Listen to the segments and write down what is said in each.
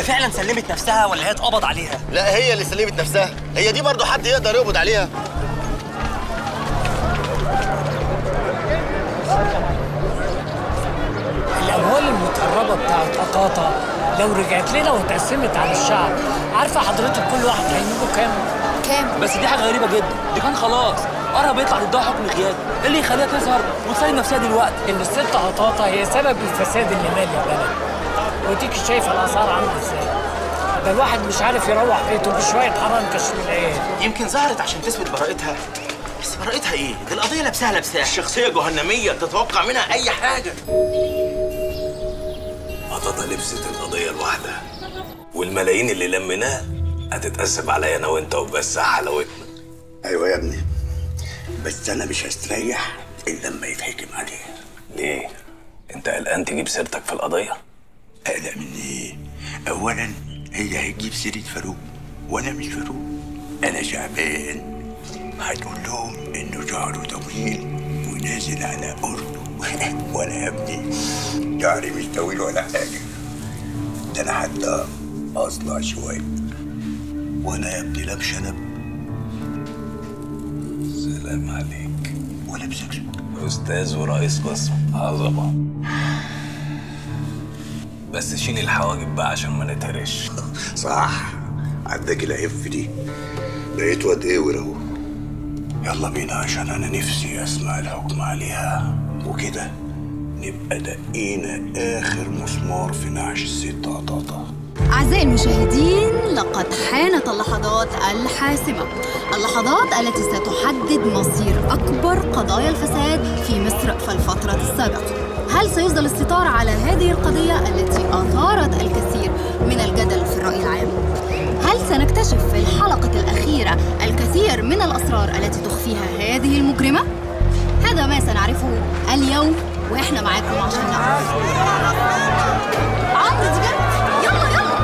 فعلا سلمت نفسها ولا هي اتقبض عليها لا هي اللي سلمت نفسها هي دي برضه حد يقدر يقبض عليها الاموال المتهربه بتاعت قطاطا لو رجعت لنا واتقسمت على الشعب عارفه حضرتك كل واحد هيجيبه كام كام بس دي حاجه غريبه جدا دي كان خلاص قرب يطلع ضدها حكم غياب ايه اللي يخليها تظهر وتسلم نفسها دلوقتي ان الست قطاطا هي سبب الفساد اللي مال البلد وديك شايفه الاسعار عامله ازاي ده الواحد مش عارف يروح بيته بشويه حرام كشف العيال يمكن ظهرت عشان تثبت براءتها بس براءتها ايه؟ دي القضية لابساها لابساها شخصية جهنمية تتوقع منها أي حاجة قطاطا لبست القضية لوحدها والملايين اللي لميناها هتتقسم عليا انا وانت وبس حلاوتنا ايوه يا ابني بس انا مش هستريح الا لما يتحكم عليها ليه؟ انت قلقان تجيب سيرتك في القضية؟ اقلق من ايه اولا هي هتجيب سيره فاروق وانا مش فاروق انا شعبان هتقول لهم انه شعره طويل ونازل على قرنه وانا يا ابني شعري مش طويل ولا حاجه ده انا حتى اصلع شويه وانا يا ابني لا بشنب سلام عليك ولا بسكسك استاذ ورئيس قسم عظمة بس شيل الحواجب بقى عشان ما نتهرش صح عندك العف دي بقيت واد ايه اهو يلا بينا عشان انا نفسي اسمع الحكم عليها وكده نبقى دقينا اخر مسمار في نعش الست قطاطا أعزائي المشاهدين لقد حانت اللحظات الحاسمة اللحظات التي ستحدد مصير أكبر قضايا الفساد في مصر في الفترة السابقة هل سيفضل الستار على هذه القضية التي أثارت الكثير من الجدل في الرأي العام؟ هل سنكتشف في الحلقة الأخيرة الكثير من الأسرار التي تخفيها هذه المجرمة؟ هذا ما سنعرفه اليوم وإحنا معاكم عشان نعرف عمرو دي جد يلا يلا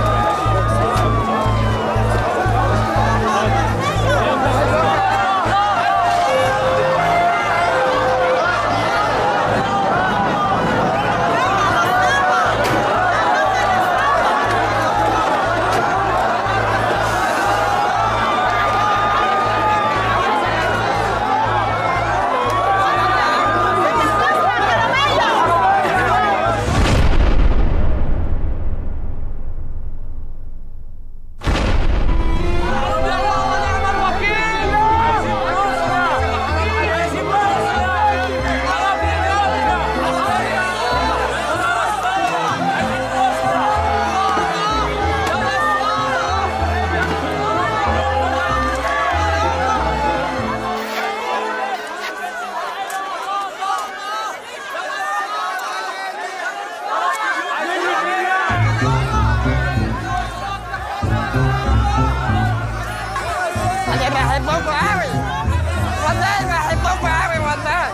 أنا بحبكم أوي والله بحبكم أوي والله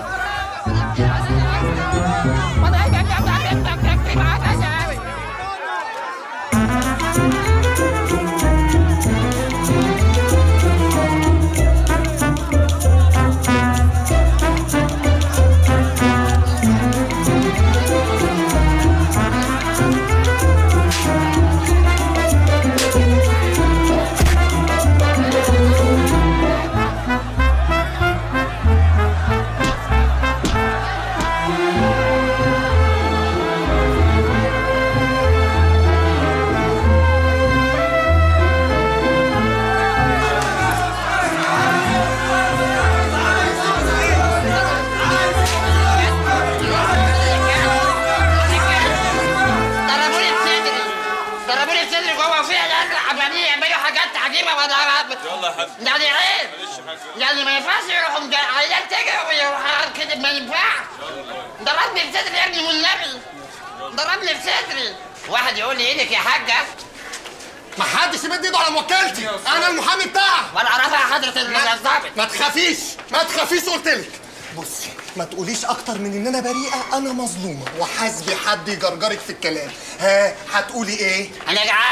والله بحبك معاك أوي ضربوني بصدري ضربوني بصدري جوه وفعلا عمالين يعملوا حاجات عجيبه وانا يلا يا حاج يعني عيب معلش يا حاج يعني ما ينفعش يروحوا مجا- عيال تجري ويروحوا كده ما ينفعش ضربني بصدري يا ابني والنبي ضربني بصدري واحد يقول لي ايدك يا حاجه ما حدش يمد ايده على موكلتي انا المحامي بتاعها ولا اعرفها يا حضره الضابط ما تخافيش ما تخافيش قلت لك بصي ما تقوليش اكتر من ان انا بريئه انا مظلومه وحاسبي حد يجرجرك في الكلام ها هتقولي ايه انا جعانه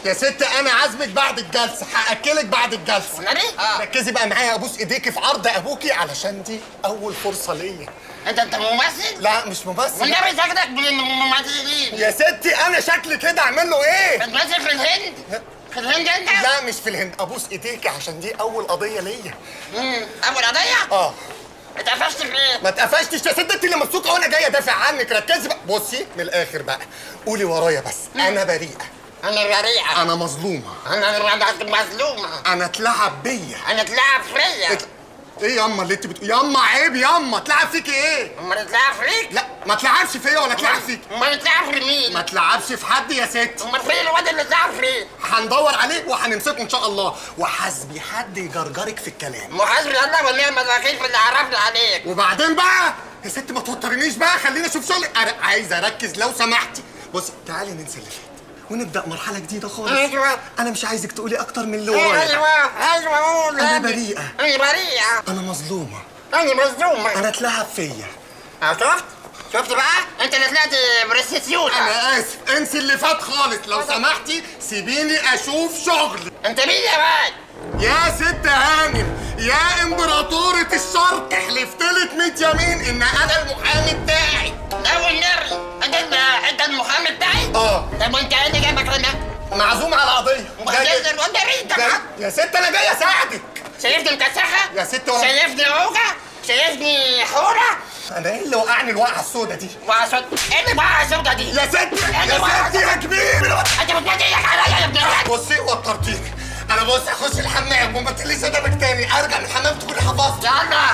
يا ست انا عازمك بعد الجلسه هاكلك بعد الجلسه والنبي؟ آه. ركزي بقى معايا ابوس ايديكي في عرض ابوكي علشان دي اول فرصه ليا انت انت ممثل؟ لا مش ممثل والنبي شكلك من الممثلين يا ستي انا شكلي كده اعمل له ايه بتمثل في الهند؟ في الهند انت؟ لا مش في الهند ابوس ايديكي عشان دي اول قضيه ليا مم. اول قضيه؟ اه اتقفشت في ايه؟ ما اتقفشتش يا ست انت اللي مبسوطه وانا جاي ادافع عنك ركزي بقى بصي من الاخر بقى قولي ورايا بس انا بريئه انا بريئه انا مظلومه انا انا مظلومه انا اتلعب بيا انا اتلعب فيا ات- ايه ياما اللي انت بتقول ياما عيب ياما اتلعب فيكي ايه امال اتلعب فيك؟ لا ما اتلعبش فيا ولا اتلعب فيك امال اتلعب في مين؟ ما اتلعبش في حد يا ست امال فين الواد اللي اتلعب فيه؟ هندور عليه وهنمسكه ان شاء الله وحسبي حد يجرجرك في الكلام محاسب الله ونعم الوكيل في اللي عرفنا عليك وبعدين بقى يا ست ما توترنيش بقى خليني اشوف شغلي انا عايز اركز لو سمحتي بصي تعالي ننسى اللي فات ونبدا مرحله جديده خالص أيوة. انا مش عايزك تقولي اكتر من اللي ورايا ايوه ايوه قول انا يا بريئه انا بريئه انا مظلومه انا مظلومه انا اتلعب فيا اه شفت؟ شفت بقى؟ انت اللي طلعت برستيتيوت انا اسف انسي اللي فات خالص لو سمحتي سيبيني اشوف شغلي انت مين يا واد؟ يا ست هانم يا امبراطورة الشرق حلفت لك 100 يمين ان انا المحامي بتاعي لا والنبي انت ال- انت المحامي بتاعي؟ اه طب وانت ايه اللي جابك هنا؟ معزوم على قضية وبعدين الواد ده ريتك جاي- يا ست انا جاي اساعدك شايفني مكسحه؟ يا ست ولا شايفني عوجه؟ شايفني حوره؟ انا ايه اللي وقعني الوقعة السودة دي وعصد ايه اللي بقى الزوجه دي؟ يا ست يا ست يا كبير انت بتمد ايدك عليا يا ابن الولد بصي وترتيك انا بص اخش الحمام وما تقليش ادبك تاني ارجع من الحمام تكوني حفظت يلا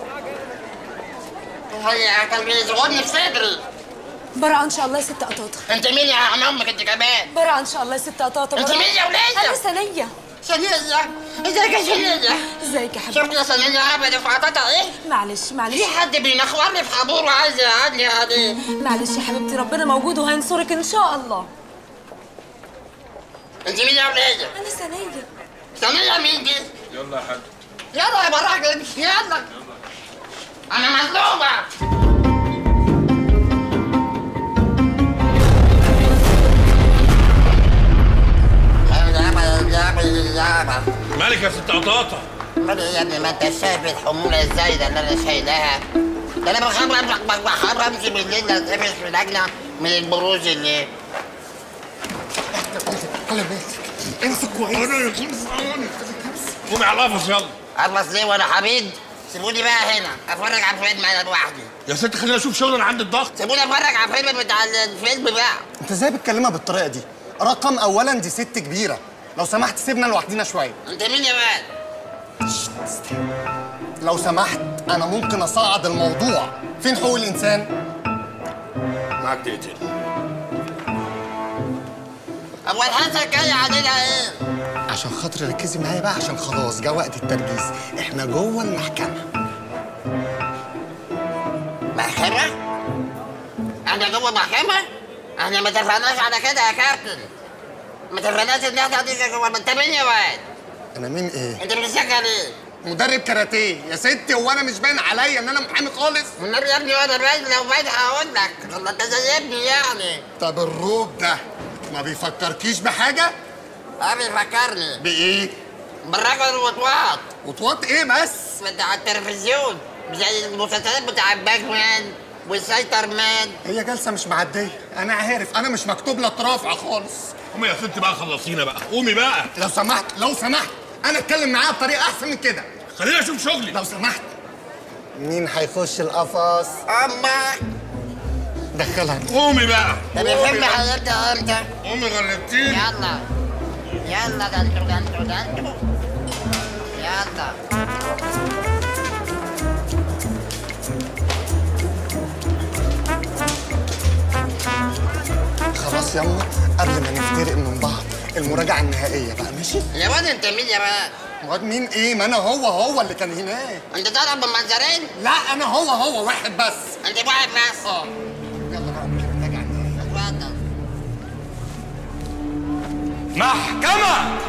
هي كان بيزغني في صدري براءة ان شاء الله يا ست قطاطة انت مين يا عم امك انت كمان؟ براءة ان شاء الله يا ست قطاطة انت براءة. مين يا ولية؟ انا سنية سنية ازيك يا سنية؟ ازيك يا حبيبتي شفت يا سنية ابدا في عطاطا ايه؟ معلش معلش في حد بينخورني في حبور وعايز يقعدني عليه معلش يا حبيبتي ربنا موجود وهينصرك ان شاء الله انت مين يا ولية؟ انا سنية سنية مين دي؟ يلا يا حاج يلا يا براجل يلا انا مظلومة مالك يا ست قطاطة مالي يا ابني ما انت شايف الحمولة الزايدة اللي انا شايلها ده انا بخرب بخرب امشي بالليل اتقفش في لجنة من البروز اللي على مالك امسك كويس قومي على القفص يلا اخلص ليه وانا حبيب سيبوني بقى هنا اتفرج على الفيلم انا لوحدي يا ست خلينا اشوف شغل انا عندي الضغط سيبوني اتفرج على الفيلم بتاع الفيلم بقى انت ازاي بتكلمها بالطريقة دي رقم اولا دي ست كبيرة لو سمحت سيبنا لوحدنا شوية انت مين يا ولد؟ لو سمحت انا ممكن اصعد الموضوع فين حقوق الانسان معاك دقيقتين هو الحاسة جاي علينا ايه؟ عشان خاطر ركزي معايا بقى عشان خلاص جه وقت التركيز احنا جوه المحكمة محكمة؟ احنا جوه محكمة؟ احنا ما اتفقناش على كده يا كابتن ما اتفقناش ان احنا هنيجي جوه انت مين يا ولد؟ انا مين ايه انت بتشتغل ايه؟ مدرب كاراتيه يا ستي هو انا مش باين عليا ان انا محامي خالص والنبي يا ابني وانا باين لو باين هقول لك والله انت زي ابني يعني طب الروب ده ما بيفكركيش بحاجة اه بيفكرني بايه بالراجل الوطواط وطواط ايه بس بتاع التلفزيون زي المسلسلات بتاع باك مان والسايتر مان هي جلسة مش معدية انا عارف انا مش مكتوب لي رافعة خالص قومي يا ست بقى خلصينا بقى قومي بقى لو سمحت لو سمحت انا اتكلم معاها بطريقة احسن من كده خلينا اشوف شغلي لو سمحت مين هيخش القفص امك دخلها قومي بقى طب الفيلم هيبدا امتى؟ قومي غلبتيني يلا يلا ده انتوا ده انتوا ده انتوا يلا خلاص يلا قبل ما نفترق من بعض المراجعة النهائية بقى ماشي يا واد انت مين يا بقى؟ واد مين ايه ما انا هو هو اللي كان هناك انت تضرب بالمنظرين؟ لا انا هو هو واحد بس انت واحد بس اه يلا بقى قبل ما نراجع النهائية اتفضل محكمة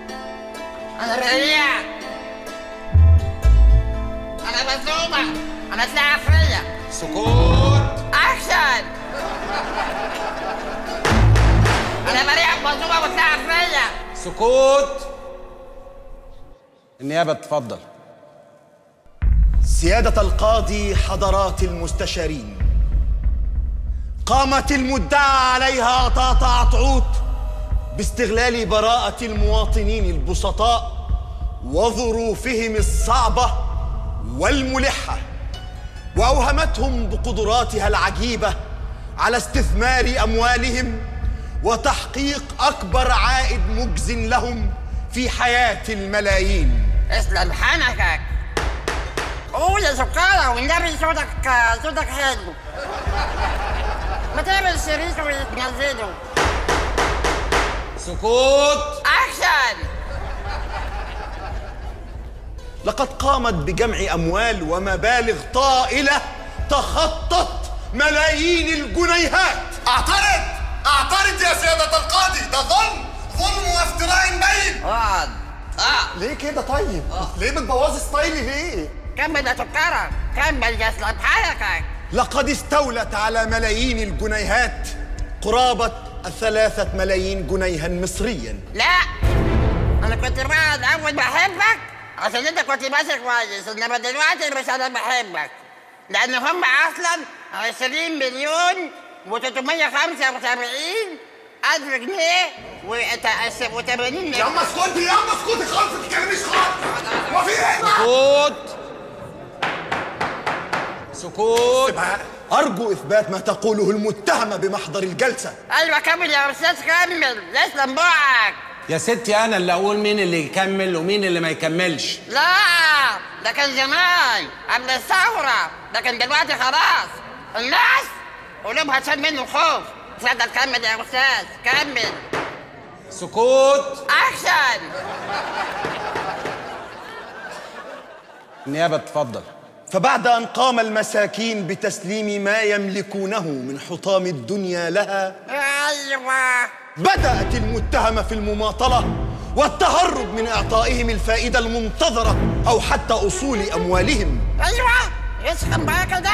انا بريء انا مظلومة انا اسلحه فيا سكوت اكشن انا بريء بمنظومه واسلحه فيا سكوت النيابة تفضل سيادة القاضي حضرات المستشارين قامت المدعى عليها طاطا عطعوت باستغلال براءة المواطنين البسطاء وظروفهم الصعبة والملحة وأوهمتهم بقدراتها العجيبة على استثمار أموالهم وتحقيق أكبر عائد مجز لهم في حياة الملايين اسلم حنكك قول يا سكارة والنبي صوتك صوتك حلو ما تعمل شريط وتنزله سكوت اكشن لقد قامت بجمع أموال ومبالغ طائلة تخطت ملايين الجنيهات اعترض اعترض يا سيادة القاضي ده ظلم ظلم وافتراء بين اقعد اه ليه كده طيب؟ ليه بتبوظي ستايلي ليه؟ كمل يا سكارة كمل يا اسلم حنكك لقد استولت على ملايين الجنيهات قرابة الثلاثة ملايين جنيها مصريا لا انا كنت بقى الاول بحبك عشان انت كنت ماشي كويس انما دلوقتي مش انا بحبك لان هم اصلا 20 مليون و375 الف جنيه و80 يا اما اسكتي يا اما اسكتي خالص ما تتكلميش خالص هو في ايه بقى؟ سكوت سكوت أرجو إثبات ما تقوله المتهمة بمحضر الجلسة ايوه كمل يا استاذ كمل اسلم بقك يا ستي أنا اللي أقول مين اللي يكمل ومين اللي ما يكملش لا ده كان زمان قبل الثورة لكن دلوقتي خلاص الناس قلوبها شال منه خوف اتفضل كمل يا استاذ كمل سكوت اكشن النيابة تفضل فبعد أن قام المساكين بتسليم ما يملكونه من حطام الدنيا لها ايوه بدأت المتهمة في المماطلة والتهرب من إعطائهم الفائدة المنتظرة أو حتى أصول أموالهم ايوه اسخن بقى كده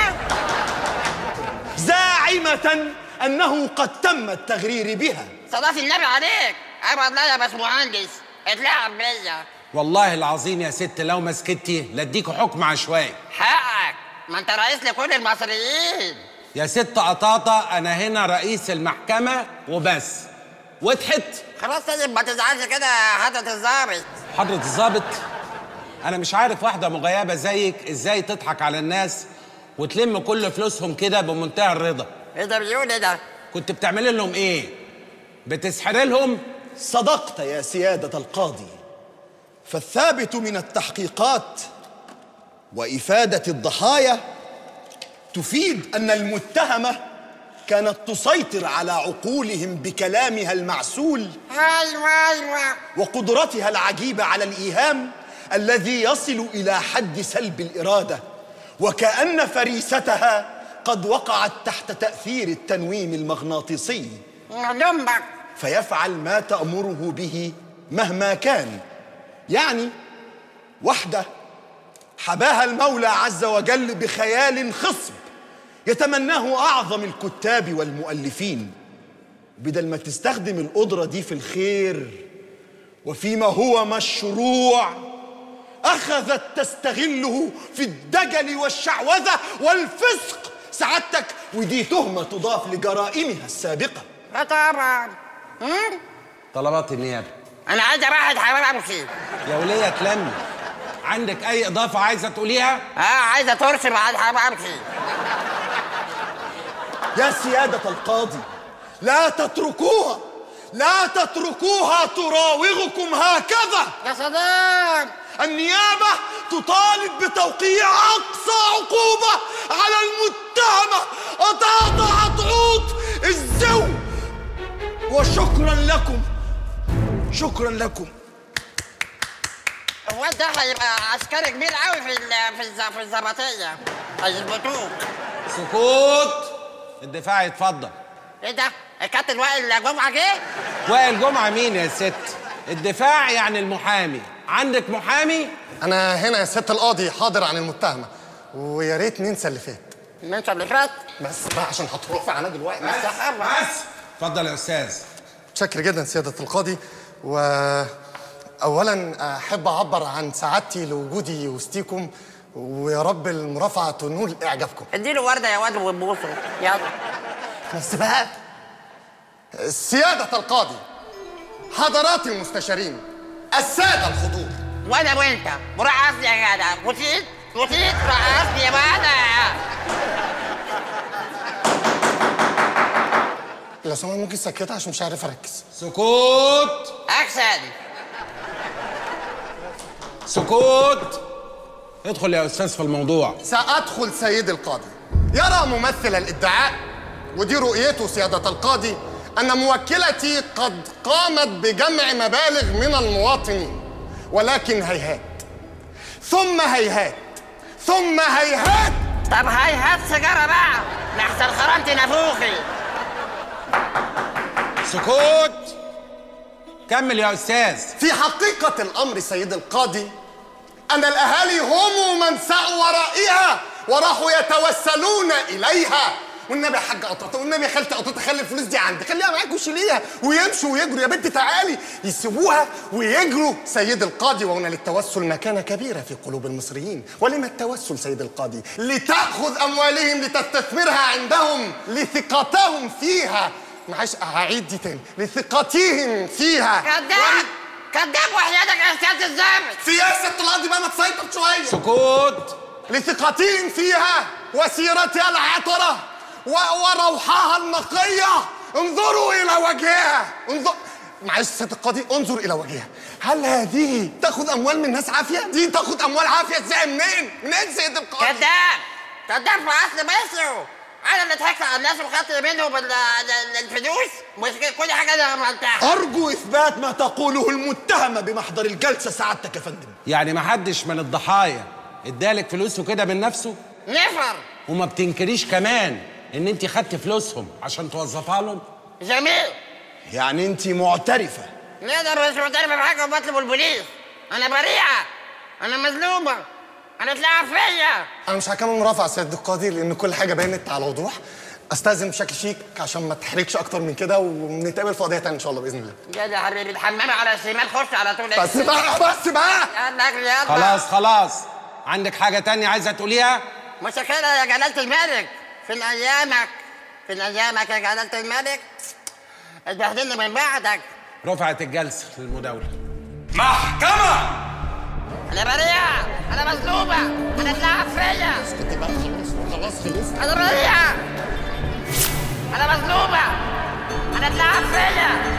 زاعمة أنه قد تم التغرير بها صلاة النبي عليك ابعد لا يا باشمهندس اتلعب بيا والله العظيم يا ست لو ما سكتي لاديكوا حكم عشوائي حقك ما انت رئيس لكل المصريين يا ست قطاطة أنا هنا رئيس المحكمة وبس وضحت خلاص طيب ما تزعلش كده يا حضرة الظابط حضرة الظابط أنا مش عارف واحدة مغيبة زيك إزاي تضحك على الناس وتلم كل فلوسهم كده بمنتهى الرضا ايه ده بيقول ايه ده؟ كنت بتعملي لهم إيه؟ بتسحري لهم؟ صدقت يا سيادة القاضي فالثابت من التحقيقات وإفادة الضحايا تفيد أن المتهمة كانت تسيطر على عقولهم بكلامها المعسول ايوه ايوه وقدرتها العجيبة على الإيهام الذي يصل إلى حد سلب الإرادة وكأن فريستها قد وقعت تحت تأثير التنويم المغناطيسي دمك فيفعل ما تأمره به مهما كان يعني واحدة حباها المولى عز وجل بخيال خصب يتمناه أعظم الكتاب والمؤلفين بدل ما تستخدم القدرة دي في الخير وفيما هو مشروع أخذت تستغله في الدجل والشعوذة والفسق سعادتك ودي تهمة تضاف لجرائمها السابقة اه طبعا هم؟ طلبات النيابة انا عايز اروح حمام امشي يا ولية تلمي عندك أي إضافة عايزة تقوليها؟ اه عايزه ترسم على الحمام امشي يا سيادة القاضي لا تتركوها لا تتركوها تراوغكم هكذا يا سلام النيابة تطالب بتوقيع أقصى عقوبة على المتهمة قطاطة عطعوط الزو وشكرا لكم شكرا لكم هو ده هيبقى عسكري كبير قوي في ال- في الز- في الزبطيه هيظبطوك سكوت الدفاع يتفضل ايه ده؟ الكابتن وائل جمعه جه؟ وائل جمعة مين يا ست؟ الدفاع يعني المحامي عندك محامي؟ انا هنا يا ست القاضي حاضر عن المتهمه ويا ريت ننسى اللي فات ننسى اللي فات بس بقى عشان هترفع انا دلوقتي بس اتفضل يا استاذ متشكر جدا سيادة القاضي و أولا أحب أعبر عن سعادتي لوجودي وسطيكم ويا رب المرافعة تنول إعجابكم اديله ورده يا واد وبوسه يلا بس بقى سيادة القاضي حضرات المستشارين السادة الحضور وانا وانت ورقصني يا جدع وسيت وسيت رقصني يا واد لو سمحت ممكن سكتها عشان مش عارف أركز سكوت احسن سكوت ادخل يا استاذ في الموضوع سأدخل سيد القاضي يرى ممثل الادعاء ودي رؤيته سيادة القاضي أن موكلتي قد قامت بجمع مبالغ من المواطنين ولكن هيهات ثم هيهات ثم هيهات طب هاي هات سيجاره بقى لحسن خرمت نافوخي سكوت كمل يا استاذ في حقيقة الأمر سيد القاضي أن الأهالي هم من سعوا ورائها وراحوا يتوسلون إليها والنبي يا حاج قطاطة والنبي يا خالتي قطاطة خلي الفلوس دي عندي خليها معاك وشيليها ويمشوا ويجروا يا بنت تعالي يسيبوها ويجروا سيد القاضي وهنا للتوسل مكانة كبيرة في قلوب المصريين ولما التوسل سيد القاضي لتأخذ أموالهم لتستثمرها عندهم لثقتهم فيها معلش هعيد دي تاني لثقتهم فيها كذاب كذاب وحياتك يا استاذ الزابط سياسة القاضي بقى ما تسيطر شوية سكوت لثقتهم فيها وسيرتها العطرة و- وروحها النقية انظروا إلى وجهها انظر معلش سيادة القاضي انظر إلى وجهها هل هذه تاخذ أموال من ناس عافية؟ دي تاخذ أموال عافية ازاي منين؟ منين سيد القاضي؟ كذاب كذاب في اصل مصر انا اللي ضحكت على الناس وخدت منهم ال- ال- الفلوس مش كل حاجه انا عملتها أرجو إثبات ما تقوله المتهمة بمحضر الجلسة سعادتك يا فندم يعني ما حدش من الضحايا ادالك فلوسه كده من نفسه نفر وما بتنكريش كمان ان انت خدت فلوسهم عشان توظفها لهم جميل يعني أنت معترفة نقدر مش معترف بحاجه وبطلب البوليس انا بريئه انا مظلومه انا اتلعب فيا أنا مش هكمل مرافعة سيد القاضي لأن كل حاجة بانت على وضوح أستاذن بشكل شيك عشان ما تحرجش أكتر من كده ونتقابل في قضية تانية إن شاء الله بإذن الله يا يا حبيبي الحمام على الشمال خش على طول بس بقى بس بقى يلا اجري يلا خلاص خلاص عندك حاجة تانية عايزة تقوليها؟ مش كده يا جلالة الملك فين ايامك فين ايامك يا جلالة الملك اتبهدلني من بعدك رفعت الجلسة للمداولة محكمة انا بريئة انا مظلومة انا اتلعب فيا خلاص خلص انا بريئة انا مظلومة انا اتلعب فيا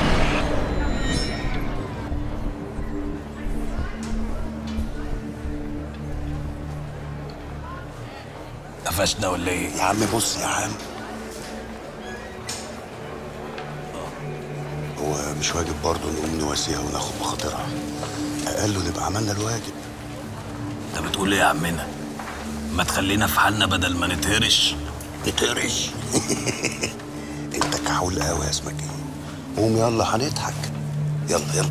قفشنا ولا ايه؟ يا عم بص يا عم هو مش واجب برضه نقوم نواسيها وناخد بخاطرها اقل نبقى عملنا الواجب انت بتقول ايه يا عمنا؟ ما تخلينا في حالنا بدل ما نتهرش نتهرش انت كحول قوي اسمك ايه قوم يلا هنضحك يلا يلا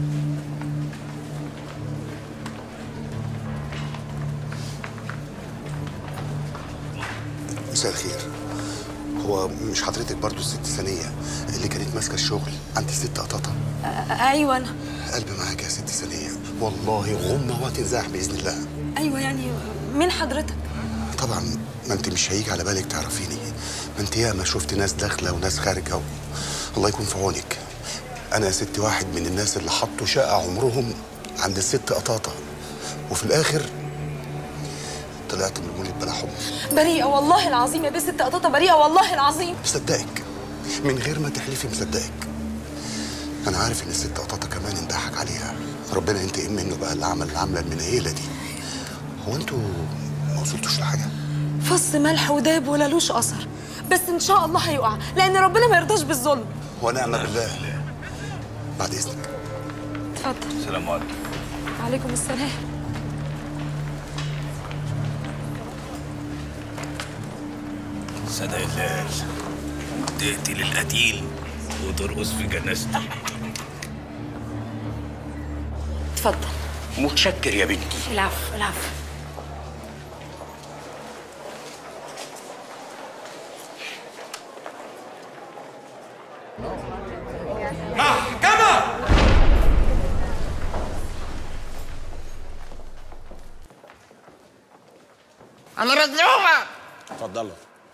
مساء الخير هو مش حضرتك برضو الست ثانية اللي كانت ماسكة الشغل عند الست قطاطة ايوه انا قلبي معاك يا ست ثانية والله غمة وهتنزاح بإذن الله ايوه يعني مين حضرتك طبعا ما انت مش هيجي على بالك تعرفيني ما انت ياما شفت ناس داخله وناس خارجه و... الله يكون في عونك انا يا ست واحد من الناس اللي حطوا شقه عمرهم عند الست قطاطه وفي الاخر طلعت من المولد بلا حب بريئه والله العظيم يا بس ست قطاطه بريئه والله العظيم مصدقك من غير ما تحلفي مصدقك انا عارف ان الست قطاطه كمان انضحك عليها ربنا ينتقم منه بقى اللي عمل العمله المنيله دي هو انتوا ما وصلتوش لحاجه فص ملح وداب ولا لوش اثر بس ان شاء الله هيقع لان ربنا ما يرضاش بالظلم ونعم بالله بعد اذنك اتفضل السلام عليكم وعليكم السلام سادة الليل تقتل القتيل وترقص في جنازته اتفضل متشكر يا بنتي العفو العفو المحكمة انا مظلومه اتفضلوا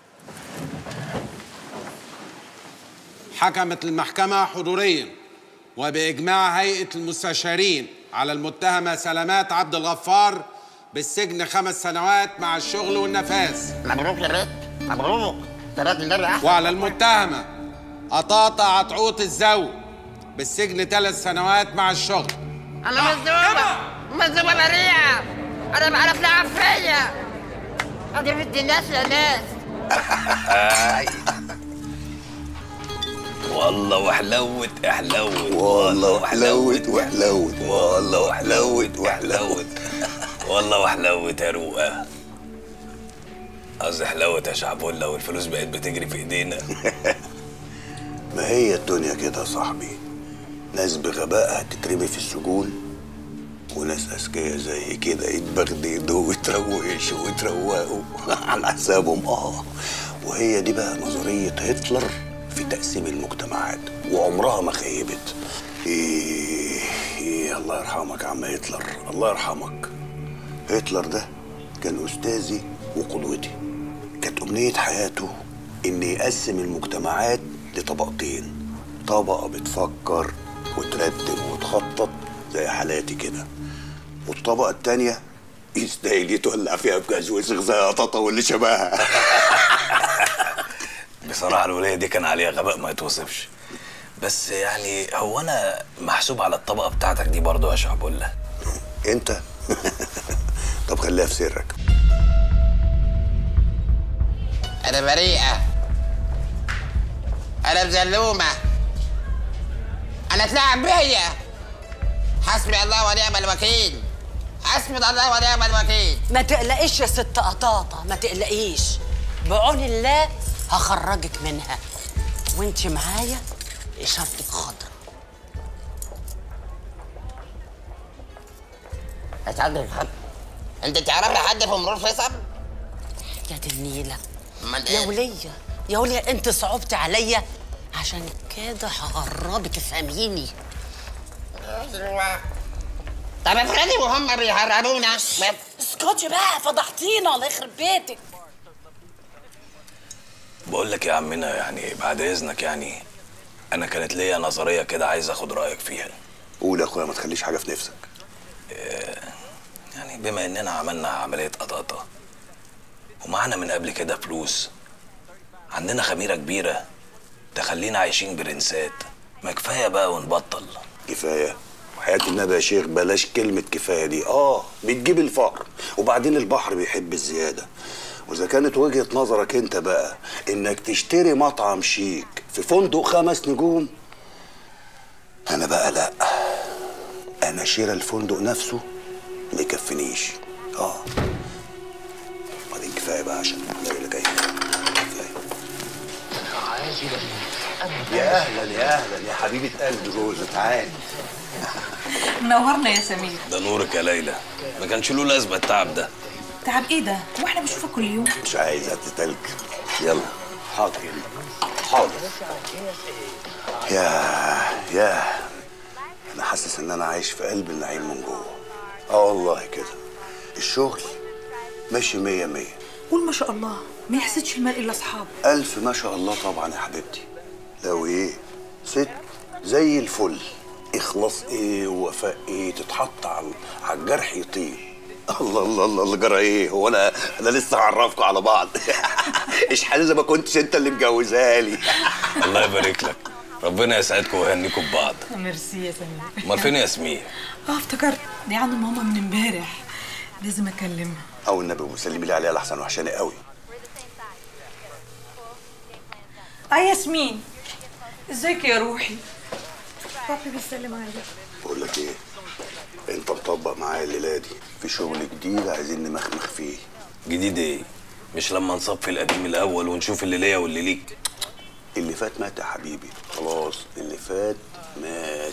حكمت المحكمة حضوريا وبإجماع هيئة المستشارين على المتهمة سلامات عبد الغفار بالسجن خمس سنوات مع الشغل والنفاذ مبروك يا بيت مبروك صلاة النبي احسن وعلى المتهمة قطاطة عطعوط الزو بالسجن ثلاث سنوات مع الشغل انا مظلومه مظلومه بريئه انا بعرف لعب فيا انا بنت الناس يا ناس والله وحلوت احلوت والله وحلوت وحلوت والله وحلوت وحلوت والله وحلوت يا روقه قصدي حلوت يا شعبولة والفلوس بقت بتجري في ايدينا ما هي الدنيا كده يا صاحبي ناس بغبائها تترمي في السجون وناس اذكياء زي كده يتبغددوا ويتروشوا ويتروقوا على حسابهم اه وهي دي بقى نظرية هتلر في تقسيم المجتمعات وعمرها ما خيبت إيه, إيه الله يرحمك يا عم هتلر الله يرحمك هتلر ده كان أستاذي وقدوتي كانت أمنية حياته إن يقسم المجتمعات لطبقتين طبقة بتفكر وترتب وتخطط زي حالاتي كده والطبقة التانية يستاهل يتولع فيها بجاز وسخ زي قطاطة واللي شبهها بصراحة الولاية دي كان عليها غباء ما يتوصفش بس يعني هو انا محسوب على الطبقة بتاعتك دي برضه يا شعبولة انت طب خليها في سرك انا بريئه انا مظلومه انا اتلعب بيا حسبي الله ونعم الوكيل حسبي الله ونعم الوكيل ما تقلقيش يا ست قطاطة ما تقلقيش بعون الله هخرجك منها وانت معايا اشارتك خضرا اتعدل حد انت تعرف حد في مرور فيصل؟ يا دي النيلة امال يا ايه؟ ولية يا ولية انت صعبت عليا عشان كده هقربك تفهميني طب افرضي وهم بيهربونا اسكتي بقى فضحتينا الله يخرب بيتك بقول لك يا عمنا يعني بعد اذنك يعني انا كانت ليا نظرية كده عايز اخد رأيك فيها قول يا اخويا ما تخليش حاجة في نفسك يعني بما اننا عملنا عملية قطاطة ومعانا من قبل كده فلوس عندنا خميرة كبيرة تخلينا عايشين برنسات ما كفاية بقى ونبطل كفاية وحياة النبي يا شيخ بلاش كلمة كفاية دي اه بتجيب الفقر وبعدين البحر بيحب الزيادة وإذا كانت وجهة نظرك أنت بقى إنك تشتري مطعم شيك في فندق خمس نجوم أنا بقى لأ أنا شراء الفندق نفسه ما يكفنيش اه بعدين كفاية بقى عشان الحمد اللي جاي يا أهلا يا أهلا يا حبيبة قلبي جوزة تعالي منورنا يا سمير ده نورك يا ليلى ما كانش له لازمة التعب ده تعب ايه ده؟ واحنا بنشوفك كل يوم مش عايز تلج يلا حاضر يا بيه. حاضر يا يا انا حاسس ان انا عايش في قلب النعيم من جوه اه والله كده الشغل ماشي مية مية قول ما شاء الله ما يحسدش المرء الا اصحابه ألف ما شاء الله طبعا يا حبيبتي لو إيه ست زي الفل إخلاص إيه ووفاء إيه تتحط على على الجرح يطير الله الله الله اللي جرى إيه هو أنا أنا لسه هعرفكم على بعض إشحال إذا ما كنتش أنت اللي مجوزها لي الله يبارك لك ربنا يسعدكم ويهنيكم ببعض ميرسي يا سمير امال فين ياسمين اه افتكرت دي عند ماما من امبارح لازم اكلمها أو النبي وسلمي لي عليها لحسن وحشاني قوي اه ياسمين ازيك يا روحي بابي بيسلم عليك بقول لك إيه أنت مطبق معايا الليلة دي في شغل جديد عايزين نمخمخ فيه جديد ايه مش لما نصفي القديم الاول ونشوف اللي ليا واللي ليك اللي فات مات يا حبيبي خلاص اللي فات مات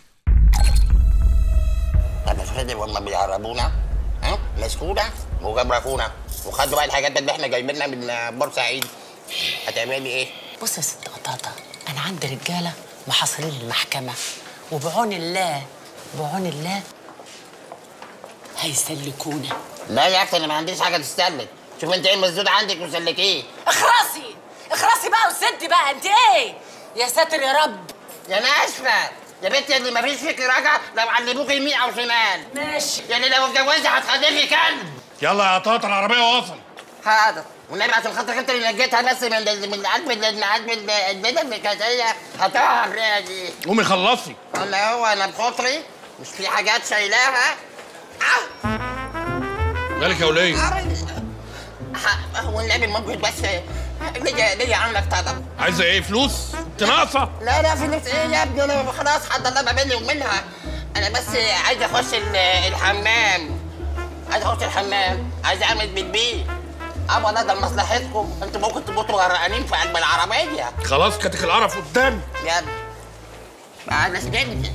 طب افرضي وهم بيهربونا ها مسكونا وجبركونا وخدوا بقى الحاجات اللي احنا جايبينها من بورسعيد هتعملي ايه؟ بص يا ست قطاطة أنا عندي رجالة محاصرين المحكمة وبعون الله بعون الله هيسلكونا لا يا اختي انا ما عنديش حاجه تستلك شوف انت ايه المسدود عندك وسلكيه اخرسي اخرسي بقى وسدي بقى انت ايه يا ساتر يا رب يا ناشفه يا بنتي اللي مفيش فيك رجع لو علموك يمين او شمال ماشي يعني لو اتجوزت هتخلفي كلب يلا يا طاطا العربيه وصل حاضر والنبي عشان خاطرك انت اللي نجيتها بس من ال- من قلب ال- من قلب ال- البيضه اللي كانت هي هتقع الرئه دي قومي خلصي ولا هو انا بخاطري مش في حاجات شايلاها مالك يا وليه ح- هو النبي ممكن بس ليا ليا عنك طلب عايزه ايه فلوس انت ناقصه لا لا فلوس ايه يا ابني انا خلاص حد الله ما بيني وبينها انا بس عايز اخش ال- الحمام عايز اخش الحمام عايز اعمل بيبي ابا لا ده لمصلحتكم انتوا ممكن تبقوا غرقانين في قلب العربيه خلاص كاتك القرف قدامي يلا بعد سنين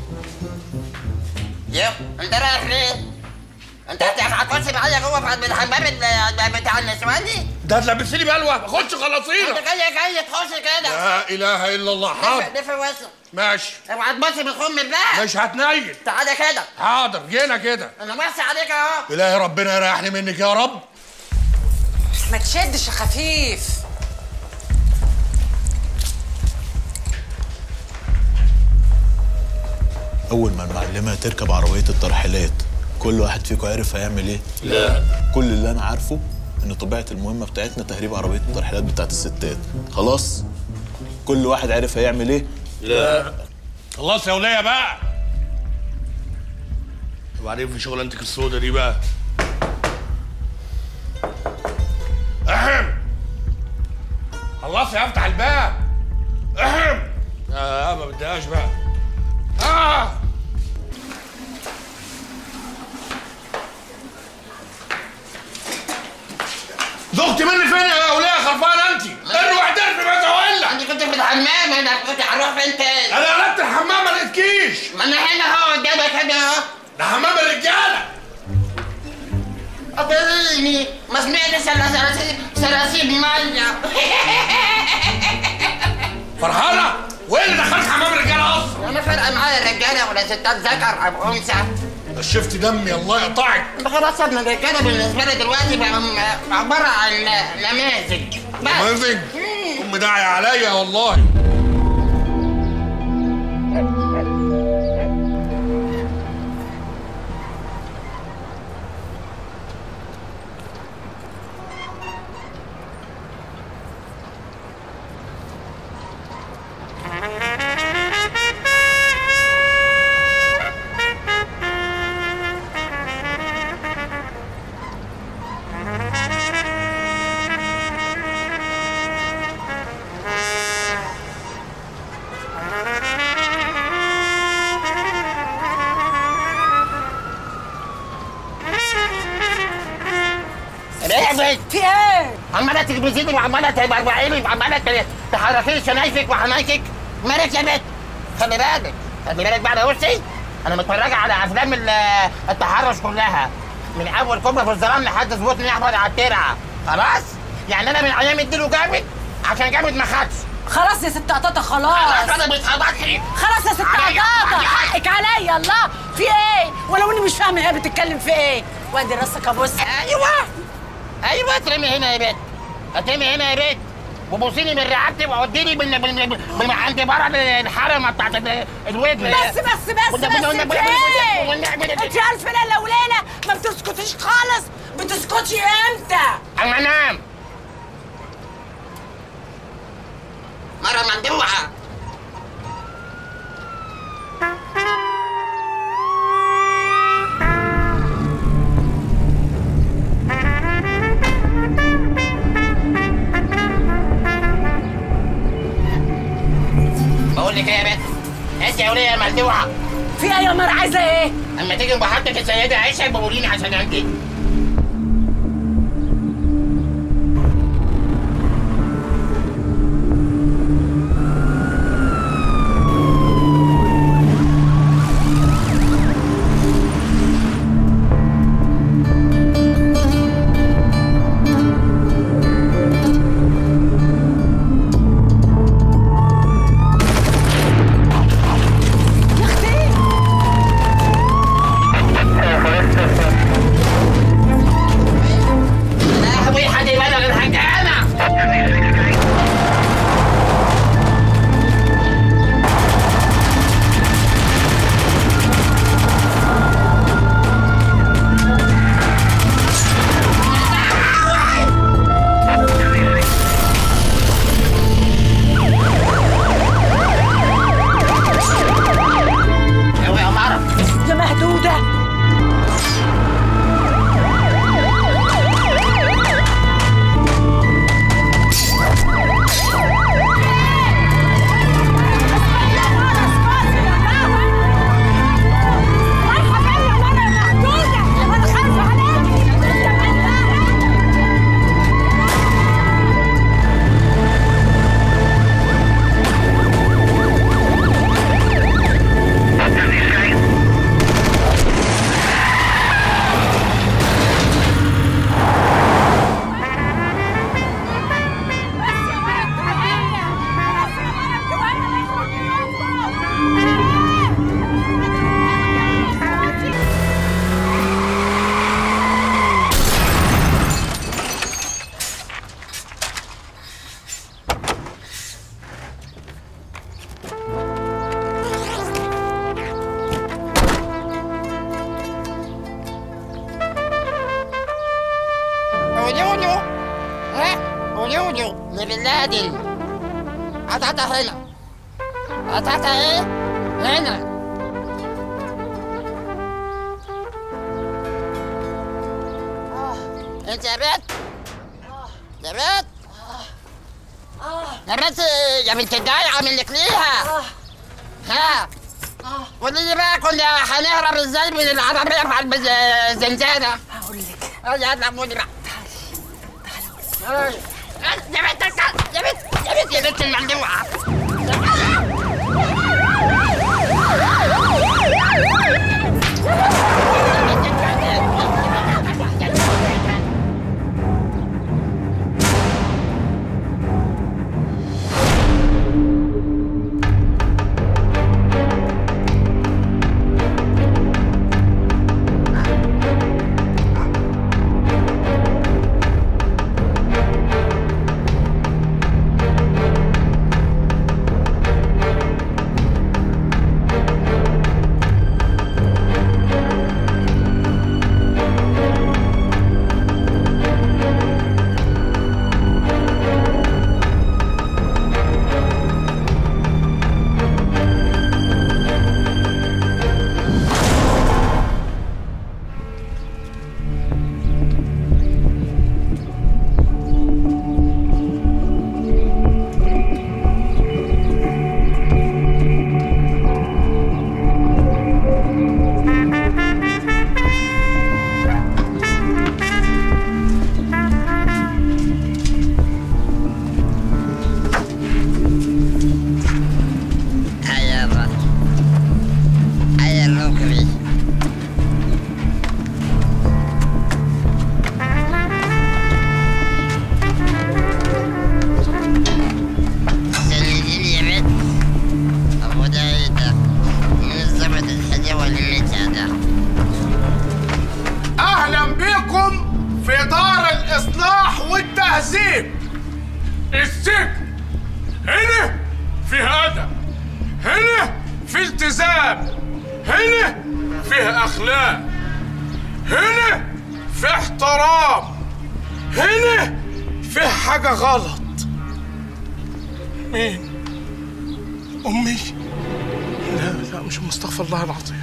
يو انت رايح ليه؟ انت هت- هتخش معايا جوه في قلب الحمام ال- بتاع النسواني؟ ده هتلبسيني بلوه خش خلصينا انت جاي جاي تخش كده لا اله الا الله حاضر لف وسط ماشي اوعى تبص بالخم بالله مش هتنيل تعالى كده حاضر جينا كده انا بص عليك اهو الهي ربنا يريحني منك يا رب ما تشدش يا خفيف أول ما المعلمة تركب عربية الترحيلات كل واحد فيكم عارف هيعمل إيه؟ لا. كل اللي أنا عارفه إن طبيعة المهمة بتاعتنا تهريب عربية الترحيلات بتاعت الستات خلاص؟ كل واحد عارف هيعمل إيه؟ لا خلاص يا وليه بقى وبعدين في شغلانتك السودة دي بقى احم خلصي افتح الباب احم اه ما بديهاش بقى اه ذقتي مني فين يا وليه خرفانه انت؟ اروح دربي ما تولع انت كنت في الحمام انا كنت هروح فين تاني؟ انا قلبت الحمام ما لقيتكيش ما انا هنا اهو قدامك هنا اهو ده حمام الرجاله قبلني ما سمعتش سلاسل سلاسل ميه فرحانه؟ وايه اللي دخلك حمام الرجاله اصلا؟ انا فارقه معايا الرجاله ولا ستات ذكر او انثى نشفت دمي الله يقطعك خلاص ابن الرجاله بالنسبه لي دلوقتي بقى م- عباره عن نماذج بس نماذج ام داعي عليا والله رعبت في ايه؟ عماله تلبسيني وعماله تبربعيني وعماله تحركي شنايفك وحنايكك مالك يا بنت خلي بالك خلي بالك بقى انا بصي انا متفرجه على افلام ال- التحرش كلها من اول كوبري في الظلام لحد سبوتني احمد على الترعه خلاص يعني انا من ايام اديله جامد عشان جامد ما خدش خلاص يا ست قطاطة خلاص خلاص انا مش هضحي خلاص يا ست عليا- قطاطة عليا- حقك عليا الله في ايه؟ ولو اني مش فاهمة هي بتتكلم في ايه؟ وادي راسك ابص ايوه ايوه اترمي هنا يا بنت اترمي هنا يا بنت وبوسيني من رقبتي وعديني من من من عند بره الحرمه بتاعت ال- الودن بس بس بس والنبي- بس والنبي- انت والنبي- ايه؟ والنبي- انت الف ليلة وليلة ما بتسكتيش خالص بتسكتي امتى؟ اما انام مرة مندوحة بقول لك ايه يا بنت انت يا وليه مندوحة في ايه يا مر عايزة ايه؟ اما تيجي بحطك السيدة عيشة بقوليني عشان انت عادل هاتها هنا هاتها ايه؟ هنا انت يا بنت يا بنت يا بنت يا بنت الضايعة منك ليها ها قولي لي بقى كنا هنهرب ازاي من العربية مع البز- الزنزانة هقول لك يلا قولي بقى تعالي يا بنت الكلب يا بنت يا بنت يا بنت الممنوعة هيا الرجل هيا الركبي سلميني يا بنت أبو ده إيه ده؟ إيه الزبد الحلوة اللي ده؟ اهلا بكم في دار الاصلاح والتهذيب السجن هنا في هدف هنا في التزام هنا فيه اخلاق هنا في احترام هنا في حاجه غلط مين امي لا لا مش مستغفر الله العظيم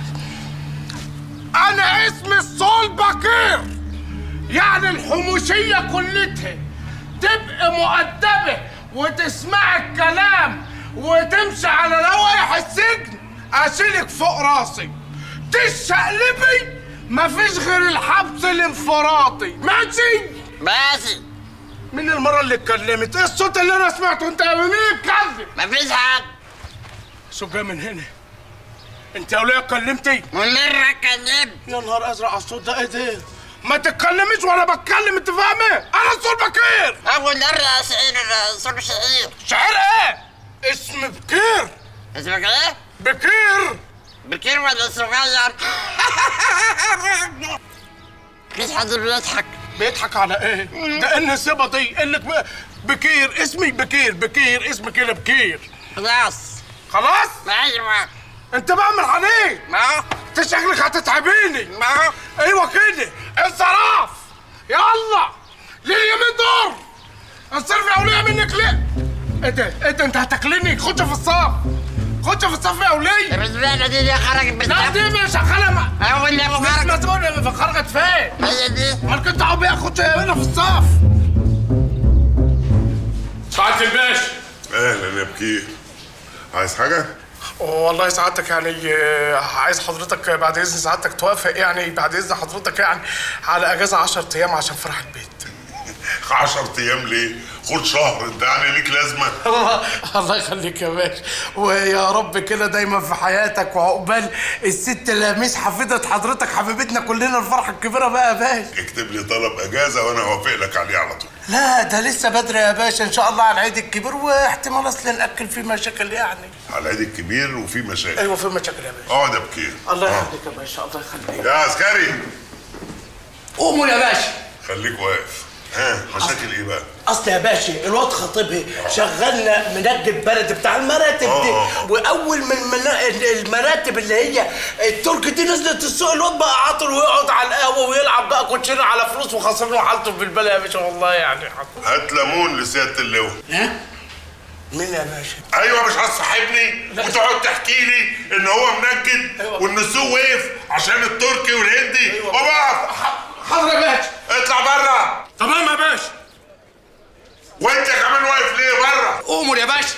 انا اسمي الصول بكير يعني الحموشية كلتها تبقى مؤدبة وتسمع الكلام وتمشي على لوائح السجن اشيلك فوق راسي تشقلبي مفيش غير الحبس الانفراطي ماشي ماشي مين المرة اللي اتكلمت؟ ايه الصوت اللي انا سمعته انت مين اتكلم؟ مفيش حد صوت جاي من هنا انت يا وليه اتكلمتي؟ والمرة اتكلمت يا نهار ازرق على الصوت ده ايه ده؟ ما تتكلميش وانا بتكلم انت فاهمه؟ انا الصول بكير أول مرة شعير صوب شعير شعير ايه؟ اسم بكير اسمك ايه؟ بكير بكير ولا صغير؟ مفيش حد بيضحك بيضحك على ايه؟ ده ان الصبا دي انك ب- بكير اسمي بكير بكير اسمي كده بكير خلاص خلاص؟ ايوه انت بعمل عليك ما انت شكلك هتتعبيني ما ايوه كده انصراف يلا لليمين دور انصرف يا وليه منك ليه؟ ايه ده؟ ايه ده انت هتاكلني؟ خش في الصف خش في الصف يا وليه الرزبانة دي اللي خرجت لا بالصف دي مش شغاله ما أول اللي مش خرجت مسؤول خرجت فين؟ هي دي امال كنت عاوز اخد هنا في الصف سعادة الباشا اهلا يا بكير عايز حاجه والله سعادتك يعني آه، عايز حضرتك بعد اذن سعادتك توافق يعني بعد اذن حضرتك يعني على اجازه 10 ايام عشان فرح البيت 10 ايام ليه خد شهر انت يعني ليك لازمه الله الله يخليك يا باشا ويا رب كده دايما في حياتك وعقبال الست لميس حفيدة حضرتك حبيبتنا كلنا الفرحه الكبيره بقى يا باشا اكتب لي طلب اجازه وانا هوافق لك عليه على طول لا ده لسه بدري يا باشا ان شاء الله على العيد الكبير واحتمال اصل ناكل فيه مشاكل يعني على العيد الكبير وفي مشاكل ايوه في مشاكل يا باشا اقعد يا بكير الله آه. يخليك يا باشا الله يخليك يا عسكري قوموا يا باشا خليك واقف ها مشاكل ايه بقى؟ اصل يا باشا الواد خطيبي شغلنا منجد بلد بتاع المراتب دي آه. واول من منا- المراتب اللي هي الترك دي نزلت السوق الواد بقى عاطل ويقعد على القهوه ويلعب بقى كوتشينه على فلوس وخسر له حالته في البلد يا باشا والله يعني هات ليمون لسياده اللواء ها؟ مين يا باشا؟ ايوه مش هتصاحبني وتقعد تحكي لي ان هو منجد وان السوق وقف عشان التركي والهندي وقف حاضر يا باشا اطلع بره تمام يا باشا وانت كمان واقف ليه بره قوموا يا باشا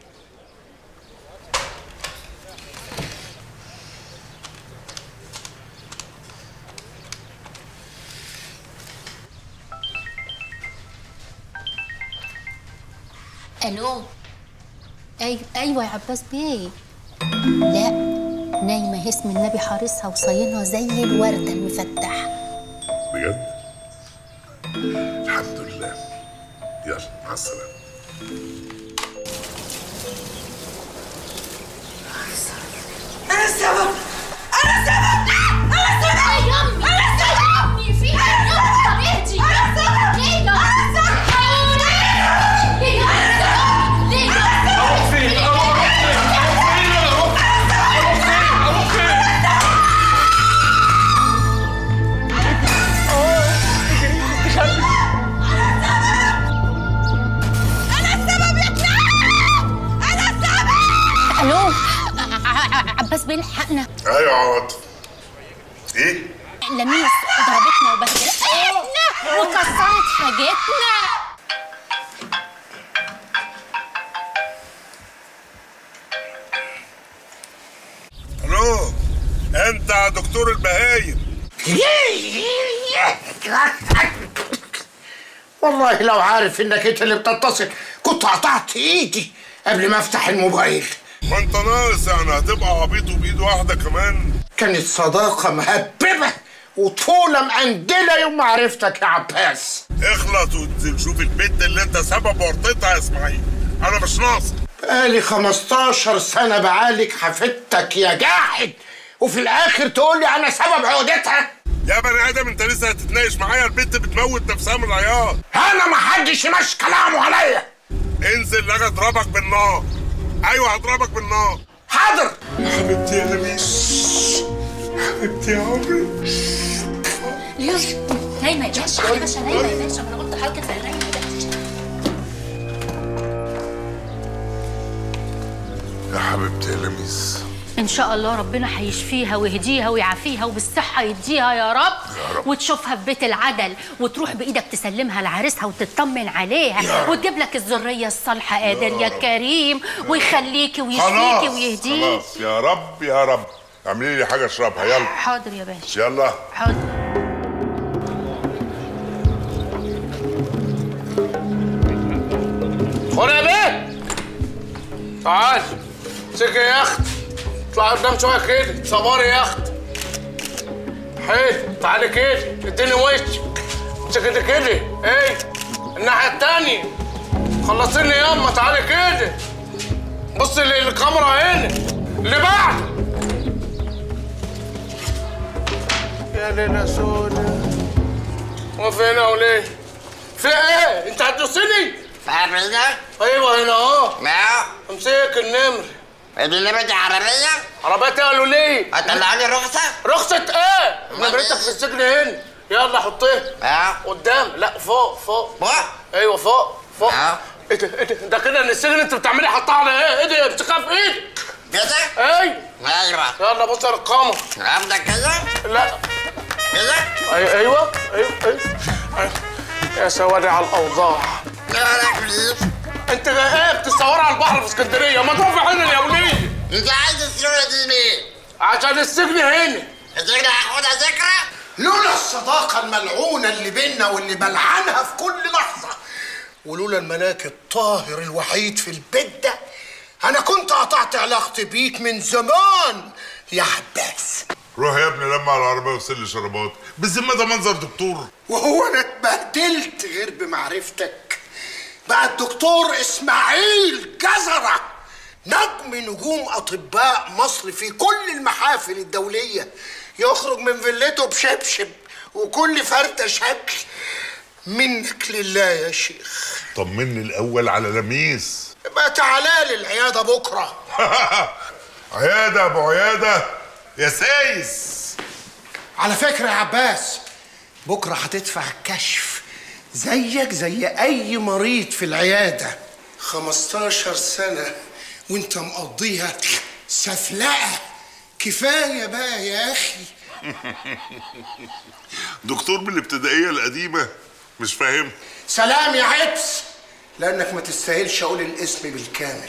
الو أي... ايوه يا عباس بيه لا نايمه اسم النبي حارسها وصاينها زي الورده المفتح بجد الحمد لله يلا مع السلامه انا السبب انا السبب انا السبب يا امي انا السبب امي في ايه يا امي اهدي انا السبب ليه يا انا السبب ليه يا ليه يا اروح فين اروح فين اروح فين اروح فين انا السبب يا كلاب انا السبب الو ع- ع- عباس بيه لحقنا ايوه يا عواطف ايه؟ لميس ضربتنا وبهدلتنا وكسرت حاجاتنا الو انت يا دكتور البهايم والله لو عارف انك انت اللي بتتصل كنت قطعت ايدي قبل ما افتح الموبايل ما انت ناقص يعني هتبقى عبيط وبايد واحده كمان كانت صداقة مهببة وطفولة مقندلة يوم ما عرفتك يا عباس اخلص وانزل شوف البنت اللي انت سبب ورطتها يا اسماعيل انا مش ناقص بقالي 15 سنة بعالج حفيدتك يا جاحد وفي الآخر تقول لي أنا سبب عقدتها يا بني ادم انت لسه هتتناقش معايا البنت بتموت نفسها من العياط أنا ما حدش يمشي كلامه عليا انزل لاجي اضربك بالنار ايوه هضربك بالنار حاضر يا حبيبتي يا لميس حبيبتي يا عمري ليه نايمه يا باشا يا باشا نايمه يا باشا ما انا قلت حركه زي نايمه يا باشا يا حبيبتي يا لميس ان شاء الله ربنا هيشفيها ويهديها ويعافيها وبالصحه يديها يا رب, يا رب. وتشوفها في بيت العدل وتروح بايدك تسلمها لعريسها وتطمن عليها يا رب. وتجيب لك الذريه الصالحه قادر يا رب. كريم ويخليكي ويشفيكي خلاص ويهديك خلاص يا رب يا رب اعملي لي حاجه اشربها يلا حاضر يا باشا يلا حاضر خد يا بيه تعال سكة يا اخت اطلع قدام شوية كده صباري يا اخت حلو تعالي كده اديني وشك سكت كده ايه الناحية التانية خلصيني ياما تعالي كده بص للكاميرا هنا اللي بعد يا ليلى سودا وفين وليه؟ في ايه؟ انت هتدوسني؟ عربية؟ ايوه هنا اهو لا امسك النمر النمرة دي عربية؟ عربيتي قالوا ليه؟ هتطلعني رخصة؟ رخصة ايه؟ نمرتك في السجن هنا يلا حطيها اه قدام لا فوق فوق فوق؟ ايوه فوق فوق ايه ده ايه ده ده كده ان السجن انت بتعملي حطها على ايه؟ ايه ده امسكها في ايدك كده؟ ايوه ايوه يلا بص يا القمر عاملة كده؟ لا كده؟ أي- ايوه ايوه ايوه أيوة. يا سوادي على الاوضاع يا لهوي انت ايه بتصوري على البحر في اسكندريه ما تروح في حين يا وليه انت عايز الصورة دي ليه؟ عشان السجن هنا السجن هاخدها ذكرى؟ لولا الصداقة الملعونة اللي بينا واللي بلعنها في كل لحظة ولولا الملاك الطاهر الوحيد في البيت ده أنا كنت قطعت علاقتي بيك من زمان يا عباس روح يا ابني لما على العربيه وغسل لي شربات بالذمه ده منظر دكتور وهو أنا اتبهدلت غير بمعرفتك بقى الدكتور إسماعيل جزرة نجم نجوم أطباء مصر في كل المحافل الدولية يخرج من فيلته بشبشب وكل فردة شكل منك لله يا شيخ طمني الاول على لميس ما تعالى لي العياده بكره عياده ابو عياده يا سايس على فكره يا عباس بكره هتدفع الكشف زيك زي اي مريض في العياده 15 سنه وانت مقضيها سفلقه كفايه بقى يا اخي دكتور من الابتدائيه القديمه مش فاهم سلام يا عبس لانك ما تستاهلش اقول الاسم بالكامل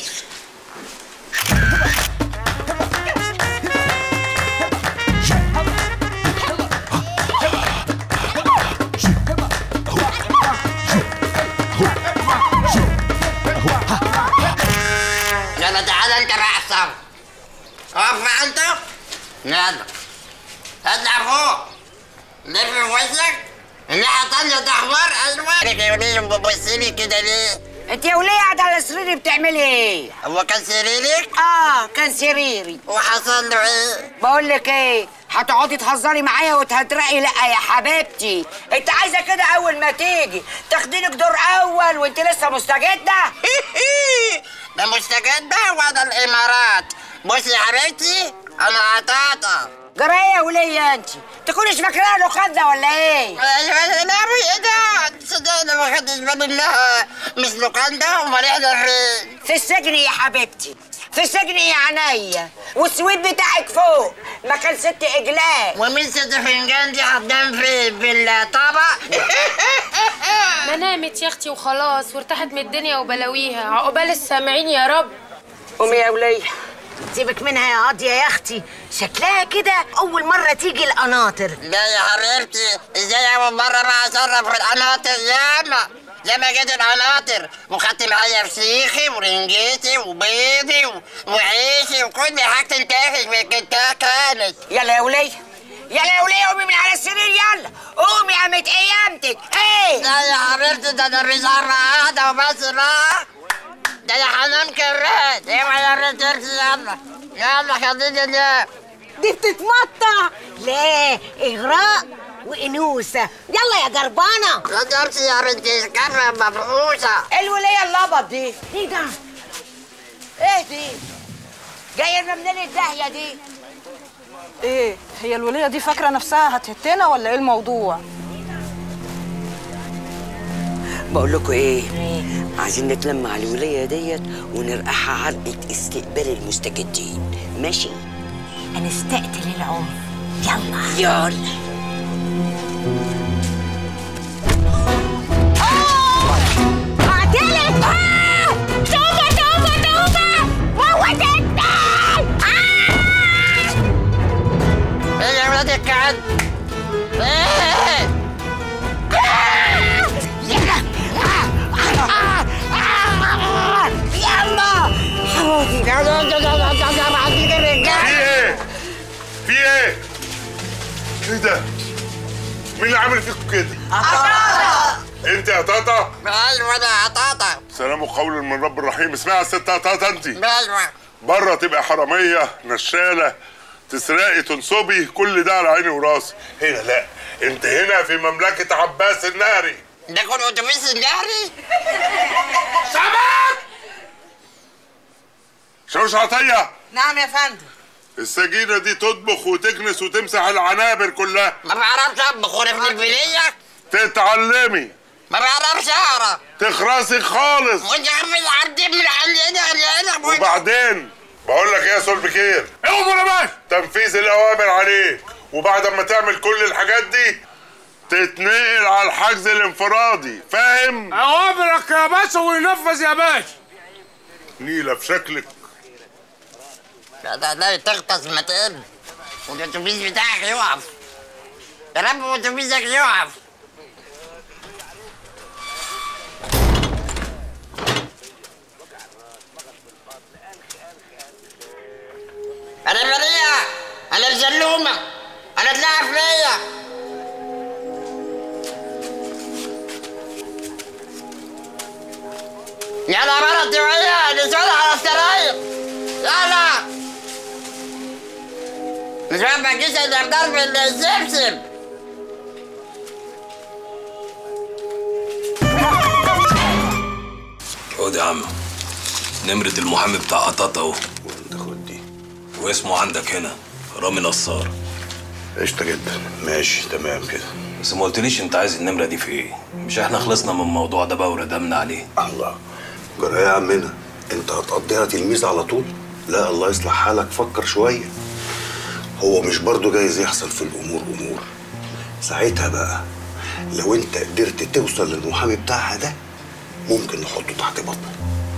يلا تعال انت بقى احسن اقف انت يلا اطلع فوق لف وشك الناحية التانية ده حمار ايوه يا وليه بتبصيلي كده ليه؟ انت يا وليه قاعده على سريري بتعملي ايه؟ هو كان سريرك؟ اه كان سريري وحصل له ايه؟ بقول لك ايه هتقعدي تهزري معايا وتهدرقي لا يا حبيبتي انت عايزه كده اول ما تيجي تاخدينك دور اول وانت لسه مستجده ده مستجد بقى ولا الامارات بصي يا حبيبتي انا عطاطا جرايه يا وليه انت تكونيش فاكراها لوكاندا ولا ايه؟ ايوه يا لهوي ايه ده؟ صدقني ما خدتش بالي انها مش لوكاندا امال احنا فين؟ في السجن يا حبيبتي في السجن يا عينيا والسويت بتاعك فوق مكان ست اجلال ومين ست فنجان دي هتنام في في الطبق؟ ما نامت يا اختي وخلاص وارتاحت من الدنيا وبلاويها عقبال السامعين يا رب قومي يا وليه سيبك منها يا قاضية يا اختي شكلها كده اول مرة تيجي القناطر لا يا حبيبتي ازاي اول مرة بقى اتصرف في القناطر ياما لما جيت القناطر وخدت معايا فسيخي ورنجتي وبيضي و- وعيشي وكل حاجة انتهت من كنتها كانت يلا يا وليه يلا يا وليه قومي من على السرير يلا قومي يا مت قيامتك ايه لا يا حبيبتي ده انا مش قاعدة وبس بقى ده انا هنام كمان اوعى يا ريت ترسي يلا يلا خليني انام دي بتتمطع لا اغراء وانوثه يلا يا جربانه لا ترسي يا بنتي الكفه مفروسه الوليه اللبط دي ايه ده ايه دي جايه لنا منين الداهيه دي ايه هي الولية دي فاكرة نفسها هتهتنا ولا ايه الموضوع؟ بقول لكم ايه عايزين نتلم على الوليه ديت ونرقعها علقه استقبال المستجدين ماشي هنستقتل العمر يلا يلا قاتلت آه! توبة توبة توبة موتتني ايه يا ولاد الكعب ايه يلا في ايه؟ في ايه؟ ايه ده؟ مين اللي عامل فيكم كده؟ انت يا طاطا؟ ايوه انا عطاطا سلام قول من رب الرحيم اسمعي يا ست يا طاطا انت ايوه بره تبقى حراميه نشاله تسرقي تنصبي كل ده على عيني وراسي هنا لا انت هنا في مملكه عباس النهري ده كل اتوبيس النهري شوش عطيه نعم يا فندم السجينه دي تطبخ وتكنس وتمسح العنابر كلها ما بعرفش اطبخ وانا في البليه تتعلمي ما بعرفش اقرا تخرسي خالص وانت عارف العرض من عندنا هنا وبعدين بقول لك ايه يا سول بكير اؤمر يا باشا تنفيذ الاوامر عليك وبعد ما تعمل كل الحاجات دي تتنقل على الحجز الانفرادي فاهم اوامرك يا باشا وينفذ يا باشا نيله في شكلك لا ده ده تغطس ما تقل والاتوبيس بتاعك يقف يا رب اتوبيسك يقف انا بريئة انا الزلومة انا تلاعب فيا يلا مرتي ويا نسوان على السراير يلا نسوان ما تجيش الا ضرب السمسم خد يا عم نمرة المحامي بتاع قطاطا اهو وانت خد دي واسمه عندك هنا رامي نصار قشطة جدا ماشي تمام كده بس ما قلتليش انت عايز النمرة دي في ايه؟ مش احنا خلصنا من الموضوع ده بقى وردمنا عليه الله جرى يا عمنا انت هتقضيها تلميذ على طول لا الله يصلح حالك فكر شوية هو مش برضه جايز يحصل في الأمور أمور ساعتها بقى لو انت قدرت توصل للمحامي بتاعها ده ممكن نحطه تحت بطنه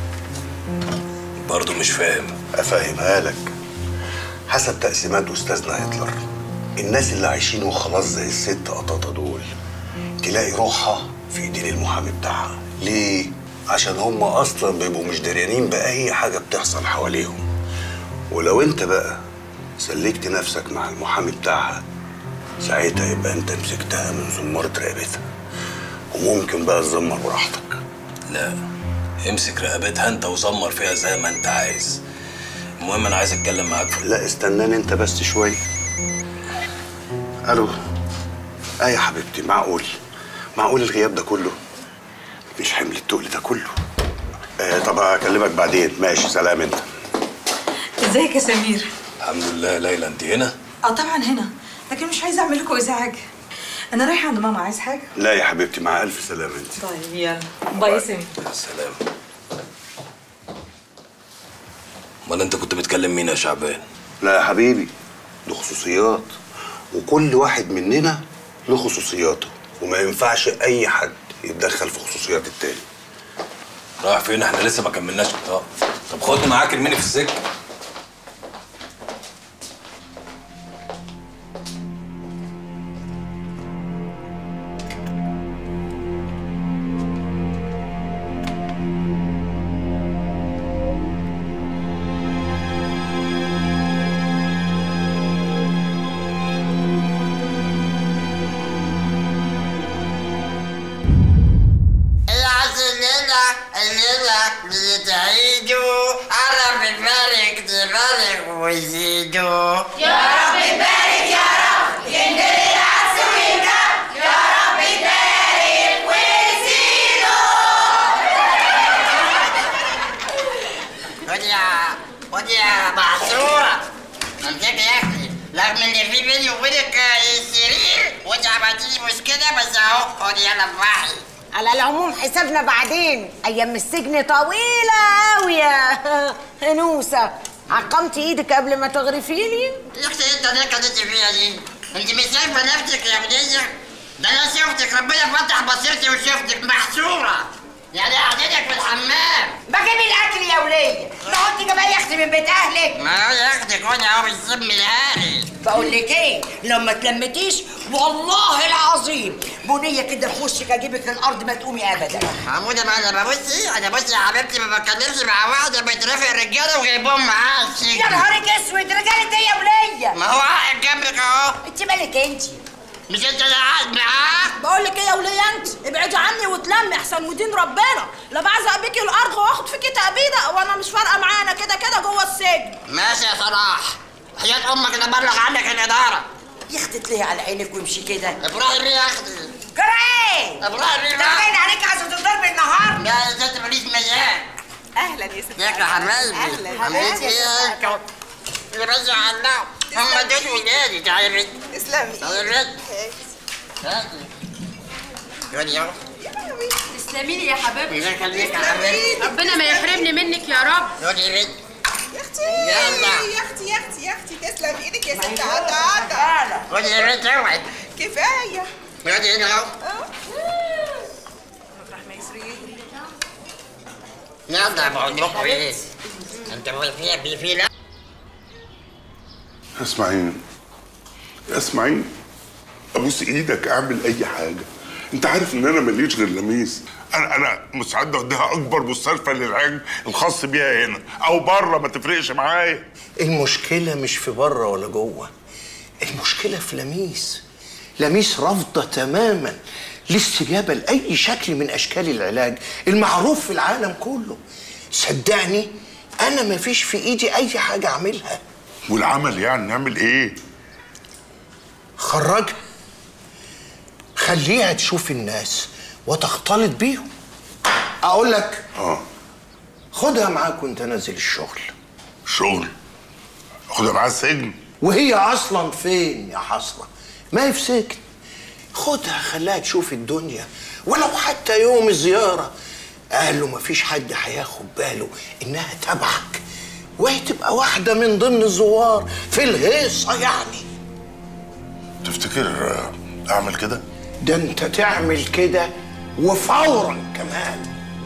برضه مش فاهم افهمها لك حسب تقسيمات استاذنا هتلر الناس اللي عايشين وخلاص زي الست قطاطا دول تلاقي روحها في ايدين المحامي بتاعها ليه عشان هم اصلا بيبقوا مش دريانين باي حاجه بتحصل حواليهم ولو انت بقى سلكت نفسك مع المحامي بتاعها ساعتها يبقى انت مسكتها من زمارة رقبتها وممكن بقى تزمر براحتك لا امسك رقبتها انت وزمر فيها زي ما انت عايز المهم انا عايز اتكلم معاك في لا استناني انت بس شويه الو اه يا حبيبتي معقول معقول الغياب ده كله مش حمل التقل ده كله آه طب هكلمك بعدين ماشي سلام انت ازيك يا سمير الحمد لله ليلى انت هنا اه طبعا هنا لكن مش عايزه اعمل لكم ازعاج انا رايحه عند ماما عايز حاجه لا يا حبيبتي مع الف سلامه انت طيب يلا باي يا سمير يا سلام امال انت كنت بتكلم مين يا شعبان لا يا حبيبي دي خصوصيات وكل واحد مننا له خصوصياته وما ينفعش اي حد يتدخل في خصوصيات التاني رايح فين احنا لسه ما كملناش اه طب خدني معاك ارميني في السكه العز الليلة الليلة بتعيدوا عرب البارك تبارك ويزيدوا يا رب بارك يا رب ينزل العدس ويركب يا رب بارك وزيدوا خد يا خد يا معصورة امسك يا اخي رغم ان في بيني وبينك السرير وانت عملتيلي مشكلة بس اهو خد يلا افرحي على العموم حسابنا بعدين ايام السجن طويله قوي يا انوسه عقمتي ايدك قبل ما تغرفي لي يا اختي انت ليه كدت فيها دي؟ انت مش شايفة نفسك يا ولية؟ ده انا شفتك ربنا فتح بصيرتي وشفتك محصورة يعني قعدتك في الحمام بجيب الاكل يا وليه ما انت جايه يا اختي من بيت اهلك ما هو يا اختي خد اهو بالسم الهاري بقول لك ايه لو ما تلمتيش والله العظيم بنيه كده في وشك اجيبك الارض ما تقومي ابدا حمودة ما انا ببصي انا بصي يا حبيبتي ما بتكلمش مع واحدة بترافق الرجالة وجايبهم معاها السجن يا نهارك اسود رجالة ايه يا وليه ما هو قاعد جنبك اهو انت مالك انت مش انت اللي قاعد معاه بقول لك ايه يا وليه انت ابعدي عني وتلمي احسن ودين ربنا لا بعزق بيكي الارض واخد فيكي تأبيدة وانا مش فارقه معانا كده كده جوه السجن ماشي يا صلاح حياة امك انا ببلغ عنك الادارة يا اختي تلهي على عينك وامشي كده ابراهيم ايه يا اختي جري ابراهيم ايه ده باين عليك عايزه تضرب النهار لا يا ست ماليش مزاج اهلا يا ستي ازيك يا حبايبي اهلا عملت ايه اللي بس على هم دول ولادي تعالي بنت تسلمي تعالي بنت هاتي خدي اهو تسلمي لي يا حبيبتي الله يخليك يا حبيبتي ربنا ما يحرمني منك يا رب خدي بنت يا اختي يلا. يا اختي يا اختي يا اختي تسلم ايدك يا ست عطا عطا خدي يا بنت اوعي كفايه خدي هنا اهو يلا بقول لكم ايه انت فيها بيفي لا اسمعين اسمعين ابوس ايدك اعمل اي حاجه انت عارف ان انا ماليش غير لميس انا انا مستعد اديها اكبر مستشفى للعلاج الخاص بيها هنا او بره ما تفرقش معايا المشكلة مش في بره ولا جوه المشكلة في لميس لميس رافضة تماما الاستجابة لأي شكل من أشكال العلاج المعروف في العالم كله صدقني أنا مفيش في إيدي أي حاجة أعملها والعمل يعني نعمل ايه خرجها خليها تشوف الناس وتختلط بيهم أقول لك اه خدها معاك وانت نازل الشغل شغل خدها معاه السجن وهي اصلا فين يا حسره ما هي في سجن خدها خليها تشوف الدنيا ولو حتى يوم زياره قال له مفيش حد هياخد باله انها تبعك وهي تبقى واحده من ضمن الزوار في الهيصه يعني تفتكر آه، اعمل كده ده انت تعمل كده وفورا كمان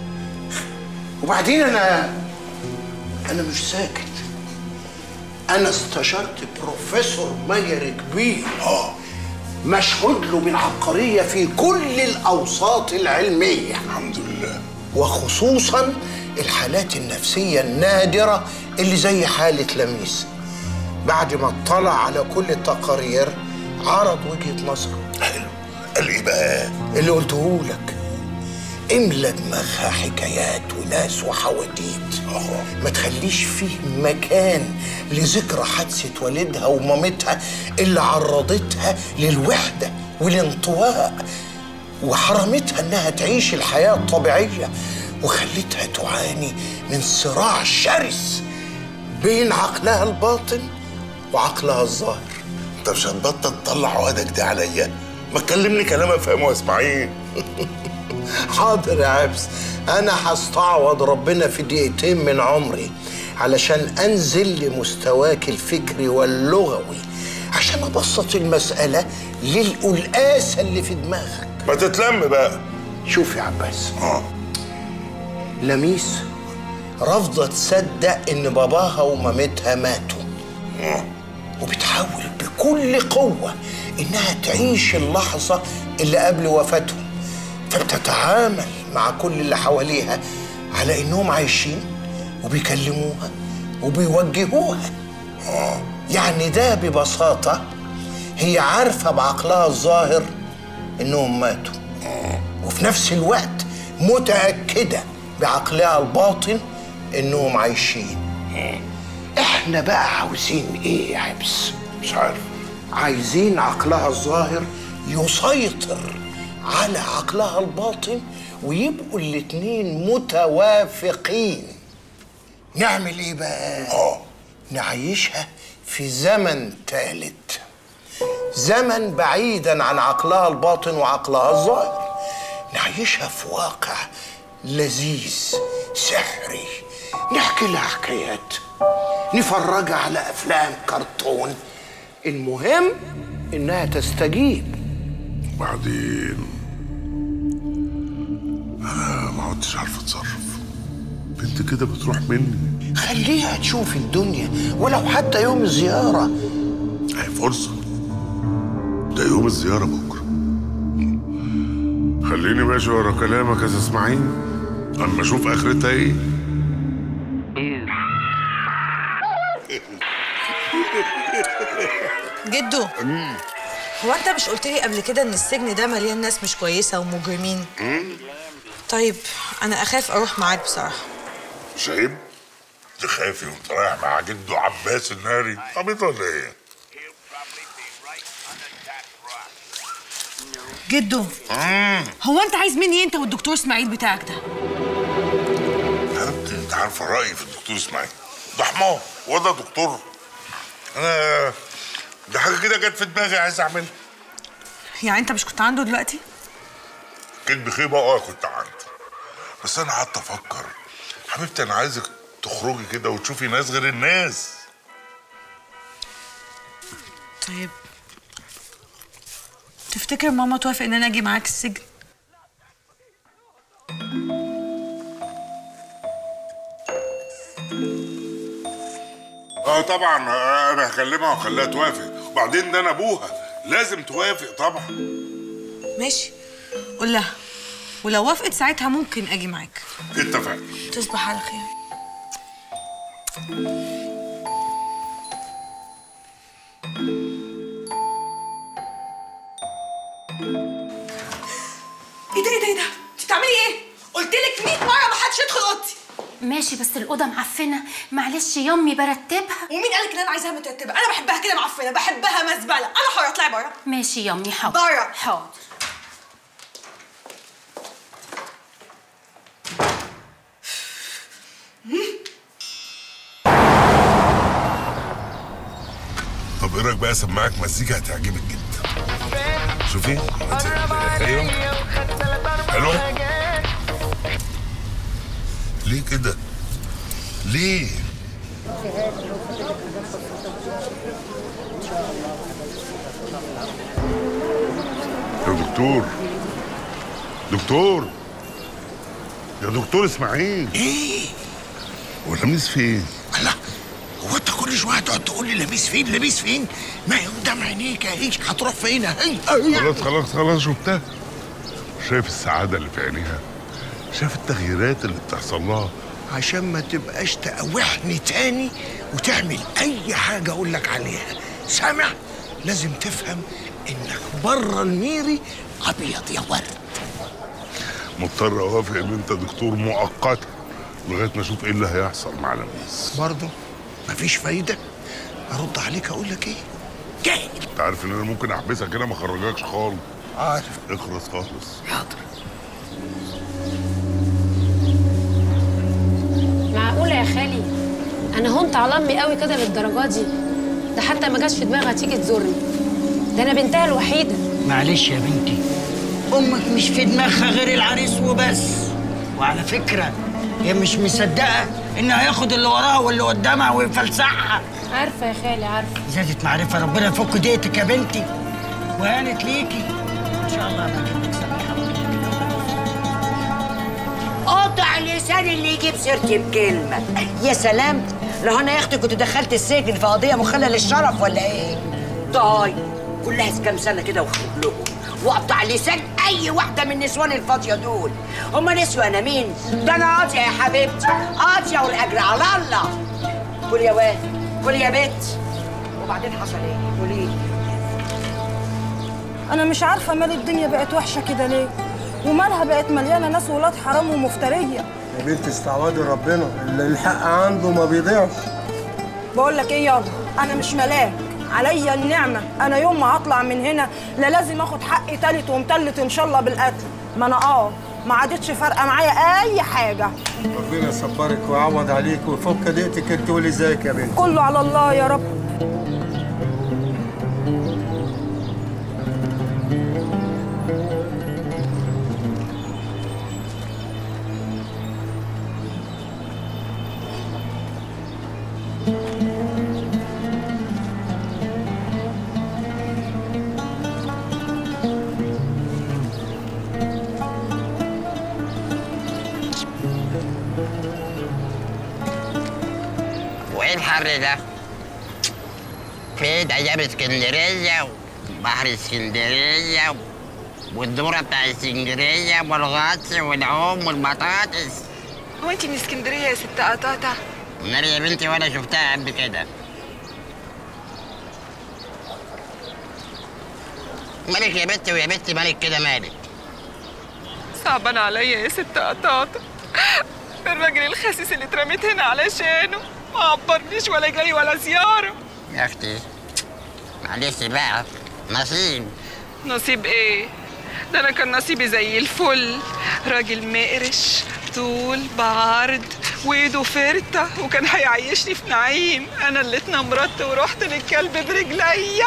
وبعدين انا انا مش ساكت انا استشرت بروفيسور ماجر كبير اه مشهود له بالعبقريه في كل الاوساط العلميه الحمد لله وخصوصا الحالات النفسيه النادره اللي زي حاله لميس بعد ما اطلع على كل التقارير عرض وجهه نظره حلو قال ايه بقى اللي قلته لك املى دماغها حكايات وناس وحواديت ما تخليش فيه مكان لذكرى حادثة والدها ومامتها اللي عرضتها للوحدة والانطواء وحرمتها انها تعيش الحياة الطبيعية وخلتها تعاني من صراع شرس بين عقلها الباطن وعقلها الظاهر انت مش هتبطل تطلع وادك دي عليا ما تكلمني كلام افهمه يا اسماعيل حاضر يا عبس انا هستعوض ربنا في دقيقتين من عمري علشان انزل لمستواك الفكري واللغوي عشان ابسط المساله للقلقاسه اللي في دماغك ما تتلم بقى شوف يا عباس اه لميس رافضه تصدق ان باباها ومامتها ماتوا وبتحاول بكل قوه انها تعيش اللحظه اللي قبل وفاتهم فبتتعامل مع كل اللي حواليها على انهم عايشين وبيكلموها وبيوجهوها يعني ده ببساطة هي عارفة بعقلها الظاهر انهم ماتوا وفي نفس الوقت متأكدة بعقلها الباطن انهم عايشين احنا بقى عاوزين ايه يا عبس مش عارف عايزين عقلها الظاهر يسيطر على عقلها الباطن ويبقوا الاتنين متوافقين نعمل ايه بقى اه نعيشها في زمن تالت زمن بعيدا عن عقلها الباطن وعقلها الظاهر نعيشها في واقع لذيذ سحري نحكي لها حكايات نفرجها على افلام كرتون المهم انها تستجيب وبعدين انا ما عدتش عارف اتصرف بنت كده بتروح مني خليها تشوف الدنيا ولو حتى يوم الزيارة هي فرصة ده يوم الزيارة بكرة خليني ماشي ورا كلامك يا أستاذ اسماعيل اما اشوف اخرتها ايه جدو هو انت مش قلت لي قبل كده ان السجن ده مليان ناس مش كويسه ومجرمين طيب انا اخاف اروح معاك بصراحه مش عيب تخافي وانت رايح مع جده عباس الناري عبيط ولا ايه؟ جدو هو انت عايز مني انت والدكتور اسماعيل بتاعك ده حبيبتي انت عارفه رايي في الدكتور اسماعيل ده حمار هو ده دكتور انا ده حاجه كده جت في دماغي عايز اعملها يعني انت مش كنت عنده دلوقتي كدب خيبه اه كنت عندي بس انا قعدت افكر حبيبتي انا عايزك تخرجي كده وتشوفي ناس غير الناس طيب تفتكر ماما توافق ان انا اجي معاك السجن اه طبعا انا هكلمها واخليها توافق وبعدين ده انا ابوها لازم توافق طبعا ماشي قول لها ولو وافقت ساعتها ممكن اجي معاك اتفقنا تصبح على خير ايه ده ايه ده ايه ده؟ انت بتعملي ايه؟ قلت لك 100 مره ما حدش يدخل اوضتي ماشي بس الأوضة معفنة معلش يامي برتبها ومين قالك ان انا عايزاها مترتبه؟ انا بحبها كده معفنه بحبها مزبله انا حره اطلعي بره ماشي يامي حاضر بره حاضر مم. طب ايه رايك بقى اسمعك مزيكا هتعجبك جدا شوفي ايوه حلو ليه كده ليه يا دكتور دكتور يا دكتور اسماعيل ايه هو لميس فين الله هو انت كل شويه تقعد تقول لي لبيس فين لبيس فين ما هي قدام عينيك اهي هتروح فين اهي خلاص خلاص خلاص شفتها شايف السعادة اللي في عينيها شايف التغييرات اللي بتحصل لها عشان ما تبقاش تقوحني تاني وتعمل اي حاجه اقول لك عليها سامع لازم تفهم انك بره الميري ابيض يا ورد مضطر اوافق ان انت دكتور مؤقتا لغايه ما اشوف ايه اللي هيحصل مع لميس برضه مفيش فايده ارد عليك اقول لك ايه جاي انت عارف ان انا ممكن احبسك كده ما اخرجكش خالص عارف اخرس خالص حاضر معقولة يا خالي أنا هنت على أمي قوي كده للدرجة دي ده حتى ما جاش في دماغها تيجي تزورني ده أنا بنتها الوحيدة معلش يا بنتي امك مش في دماغها غير العريس وبس وعلى فكره هي مش مصدقه انه هياخد اللي وراها واللي قدامها ويفلسعها عارفة يا خالي عارفة زادت معرفه ربنا يفك ديتك يا بنتي وهانت ليكي ان شاء الله انا اجيب لك سماحه قطع لسان اللي يجيب سيرتي بكلمة يا سلام لو انا يا اختي كنت دخلت السجن في قضية مخلة للشرف ولا ايه؟ طيب كلها كام سنة كده واخرج لهم واقطع لسان اي واحدة من النسوان الفاضية دول هما نسوا انا مين؟ ده انا قاضية يا حبيبتي قاضية والاجر على الله كل يا واد كل يا بنت وبعدين حصل ايه؟ قولي لي انا مش عارفه مال الدنيا بقت وحشه كده ليه ومالها بقت مليانه ناس ولاد حرام ومفتريه يا بنت استعوادي ربنا اللي الحق عنده ما بيضيعش بقول لك ايه يابا انا مش ملاك عليا النعمه انا يوم ما هطلع من هنا لا لازم اخد حقي تالت ومتلت ان شاء الله بالقتل ما انا اه ما عادتش فارقه معايا اي حاجه ربنا يصبرك ويعوض عليك ويفك ضيقتك انت واللي زيك يا بنت كله على الله يا رب وايه الحر ده؟ في ايام اسكندريه وبحر اسكندريه والدوره بتاع اسكندريه والغطس والعوم والبطاطس هو انت من اسكندريه يا ست قطاطه نار يا بنتي ولا شفتها قبل كده مالك يا بنتي ويا بنتي مالك كده مالك صعبان عليا يا ست قطاطه الراجل الخسيس اللي اترميت هنا علشانه ما عبرنيش ولا جاي ولا زياره يا اختي معلش بقى نصيب نصيب ايه ده انا كان نصيبي زي الفل راجل مقرش طول بعرض وايده فرته وكان هيعيشني في نعيم انا اللي اتنمرت ورحت للكلب برجليا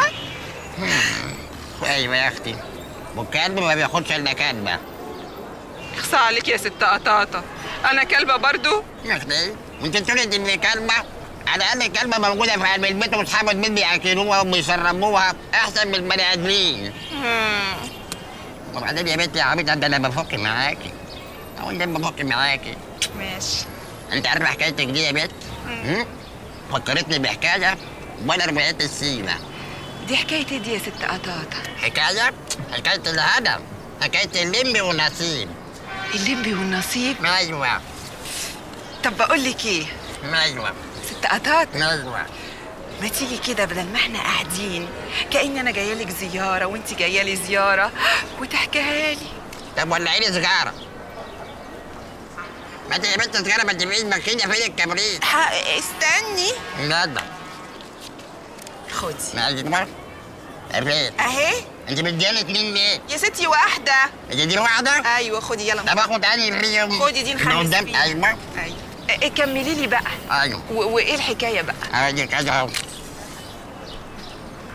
ايوه يا اختي والكلب ما بياخدش الا كلبه اخصى عليك يا ست قطاطه انا كلبه برضو يا اختي انت تقولي تبقي كلبه على الاقل الكلبه موجوده في قلب البيت واصحاب البيت بياكلوها وبيشربوها احسن من البني ادمين وبعدين يا بنتي يا عبيطه ده انا بفك معاكي او انت بفك معاكي ماشي انت عارفه حكايتك دي يا بنت؟ هم؟ فكرتني بحكايه وانا رميت السيمه دي حكايه ايه دي يا ست قطاطه حكايه حكايه الهدم حكايه اللمبي والنسيم اللمبي والنصيب ايوه طب بقول لك ايه ايوه ست قطاطه ايوه ما تيجي كده بدل ما احنا قاعدين كأن انا جايه لك زياره وانت جايه لي زياره وتحكيها لي طب ولعي لي سيجاره ما انت يا بنت سيجاره ما تبقيش ماكينه فين الكبريت استني لا ده خدي معلش بقى الريت اهي انت مدياني اتنين ليه؟ يا ستي واحده هي دي واحده؟ ايوه خدي يلا طب اخد انهي فيهم؟ خدي دي اللي نخلص قدام فيها. ايوه ايوه إيه، كملي لي بقى ايوه و- وايه الحكايه بقى ادي كذا اهو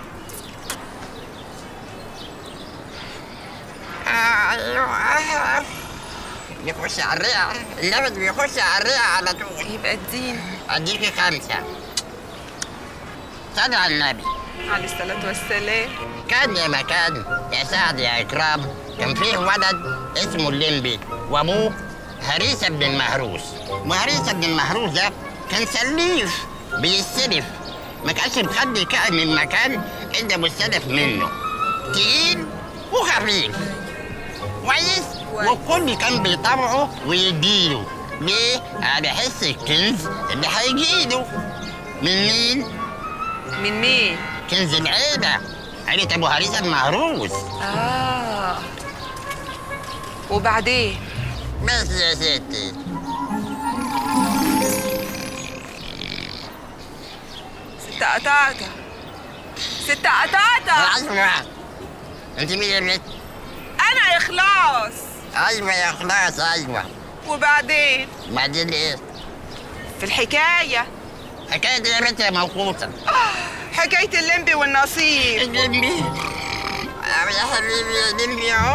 ايوه بيخش على الرئه اللبن بيخش على الرئه على طول يبقى اديني اديكي خمسه صلي على النبي عليه الصلاة والسلام كان يا مكان يا سعد يا إكرام كان فيه ولد اسمه الليمبي وأبوه هريسة بن المهروس وهريسة بن المهروس ده كان سليف بيستلف ما كانش مخلي كائن من مكان إلا مستلف منه تقيل وخفيف كويس والكل كان بيطبعه ويديله ليه؟ على حس الكنز اللي هيجيله من مين؟ من مين؟ كنز العيلة عيلة أبو هريسة المهروس آه وبعدين بس يا ستي ست قطاطة ست قطاطة أيوة أنت مين يا بنت؟ أنا إخلاص أيوة يا خلاص أيوة وبعدين بعدين إيه؟ في الحكاية حكاية دي يا بنت يا موقوتة حكاية الليمبي والنصيب الليمبي يا حبيبي الليمبي أهو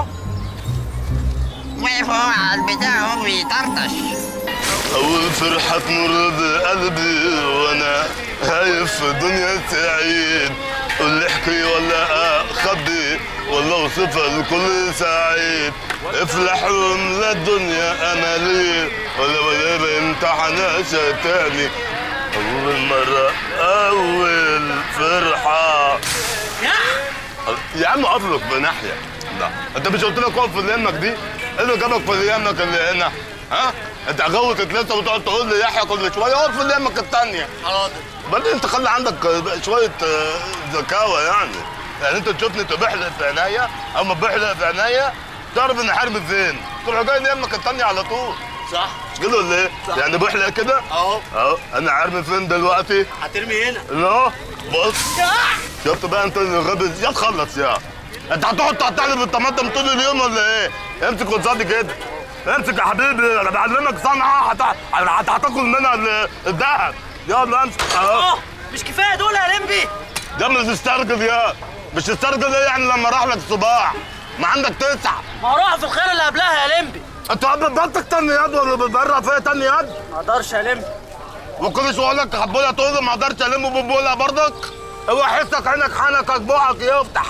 واقف أهو على البتاع أهو بيطرطش أول فرحة تمر بقلبي وأنا خايف في دنيا تعيد قول لي احكي ولا أخبي ولا أوصفها لكل سعيد افلح واملا الدنيا أملي ولا ولا بامتحان تاني أول مرة أول فرحة يا عم أقف بناحية لا أنت مش قلت لك اقف في اليمك دي؟ إيه اللي جابك في اليمك اللي هنا؟ ها؟ انت غوت لسه وتقعد تقول لي يحيى كل شويه اقف في اليمك الثانيه حاضر بعدين انت خلي عندك شويه آه، ذكاوه يعني يعني انت تشوفني تبحلق في عينيا اما بحلق في عينيا تعرف ان حرب فين تروح جاي اليمك الثانيه على طول صح مش كده ولا ايه؟ يعني بحلق كده اهو اهو انا عارف فين دلوقتي هترمي هنا اهو بص شفت بقى انت اللي غبي يا تخلص يا انت هتقعد تقطع لي بالطماطم طول اليوم ولا ايه؟ امسك وتصلي كده امسك يا حبيبي انا بعلمك صنعه هت- هت- هتاكل منها ال- الذهب يلا امسك اهو مش كفايه دول يا لمبي ده مش تسترجل يا مش تسترجل ايه يعني لما راح لك صباع ما عندك تسعه ما هروح في الخير اللي قبلها يا لمبي انت بطلك تاني يد ولا بتبرع فيا تاني يد؟ ما اقدرش يا لمبي وكل شويه اقول لك حبولها تقول لي ما اقدرش الم ببولها برضك اوعى حسك عينك حنكك بوعك يفتح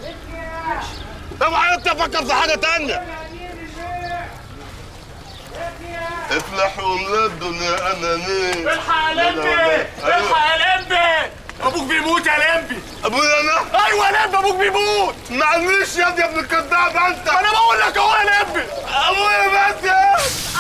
اوعى انت تفكر في حاجه تانية افلح واملا الدنيا انانيه الحق يا لمبي الحق يا لمبي ابوك بيموت يا لمبي ابويا انا ايوه يا لمبي ابوك بيموت معلش يا يا ابن الكذاب انت انا بقول لك اهو يا لمبي ابويا بس يا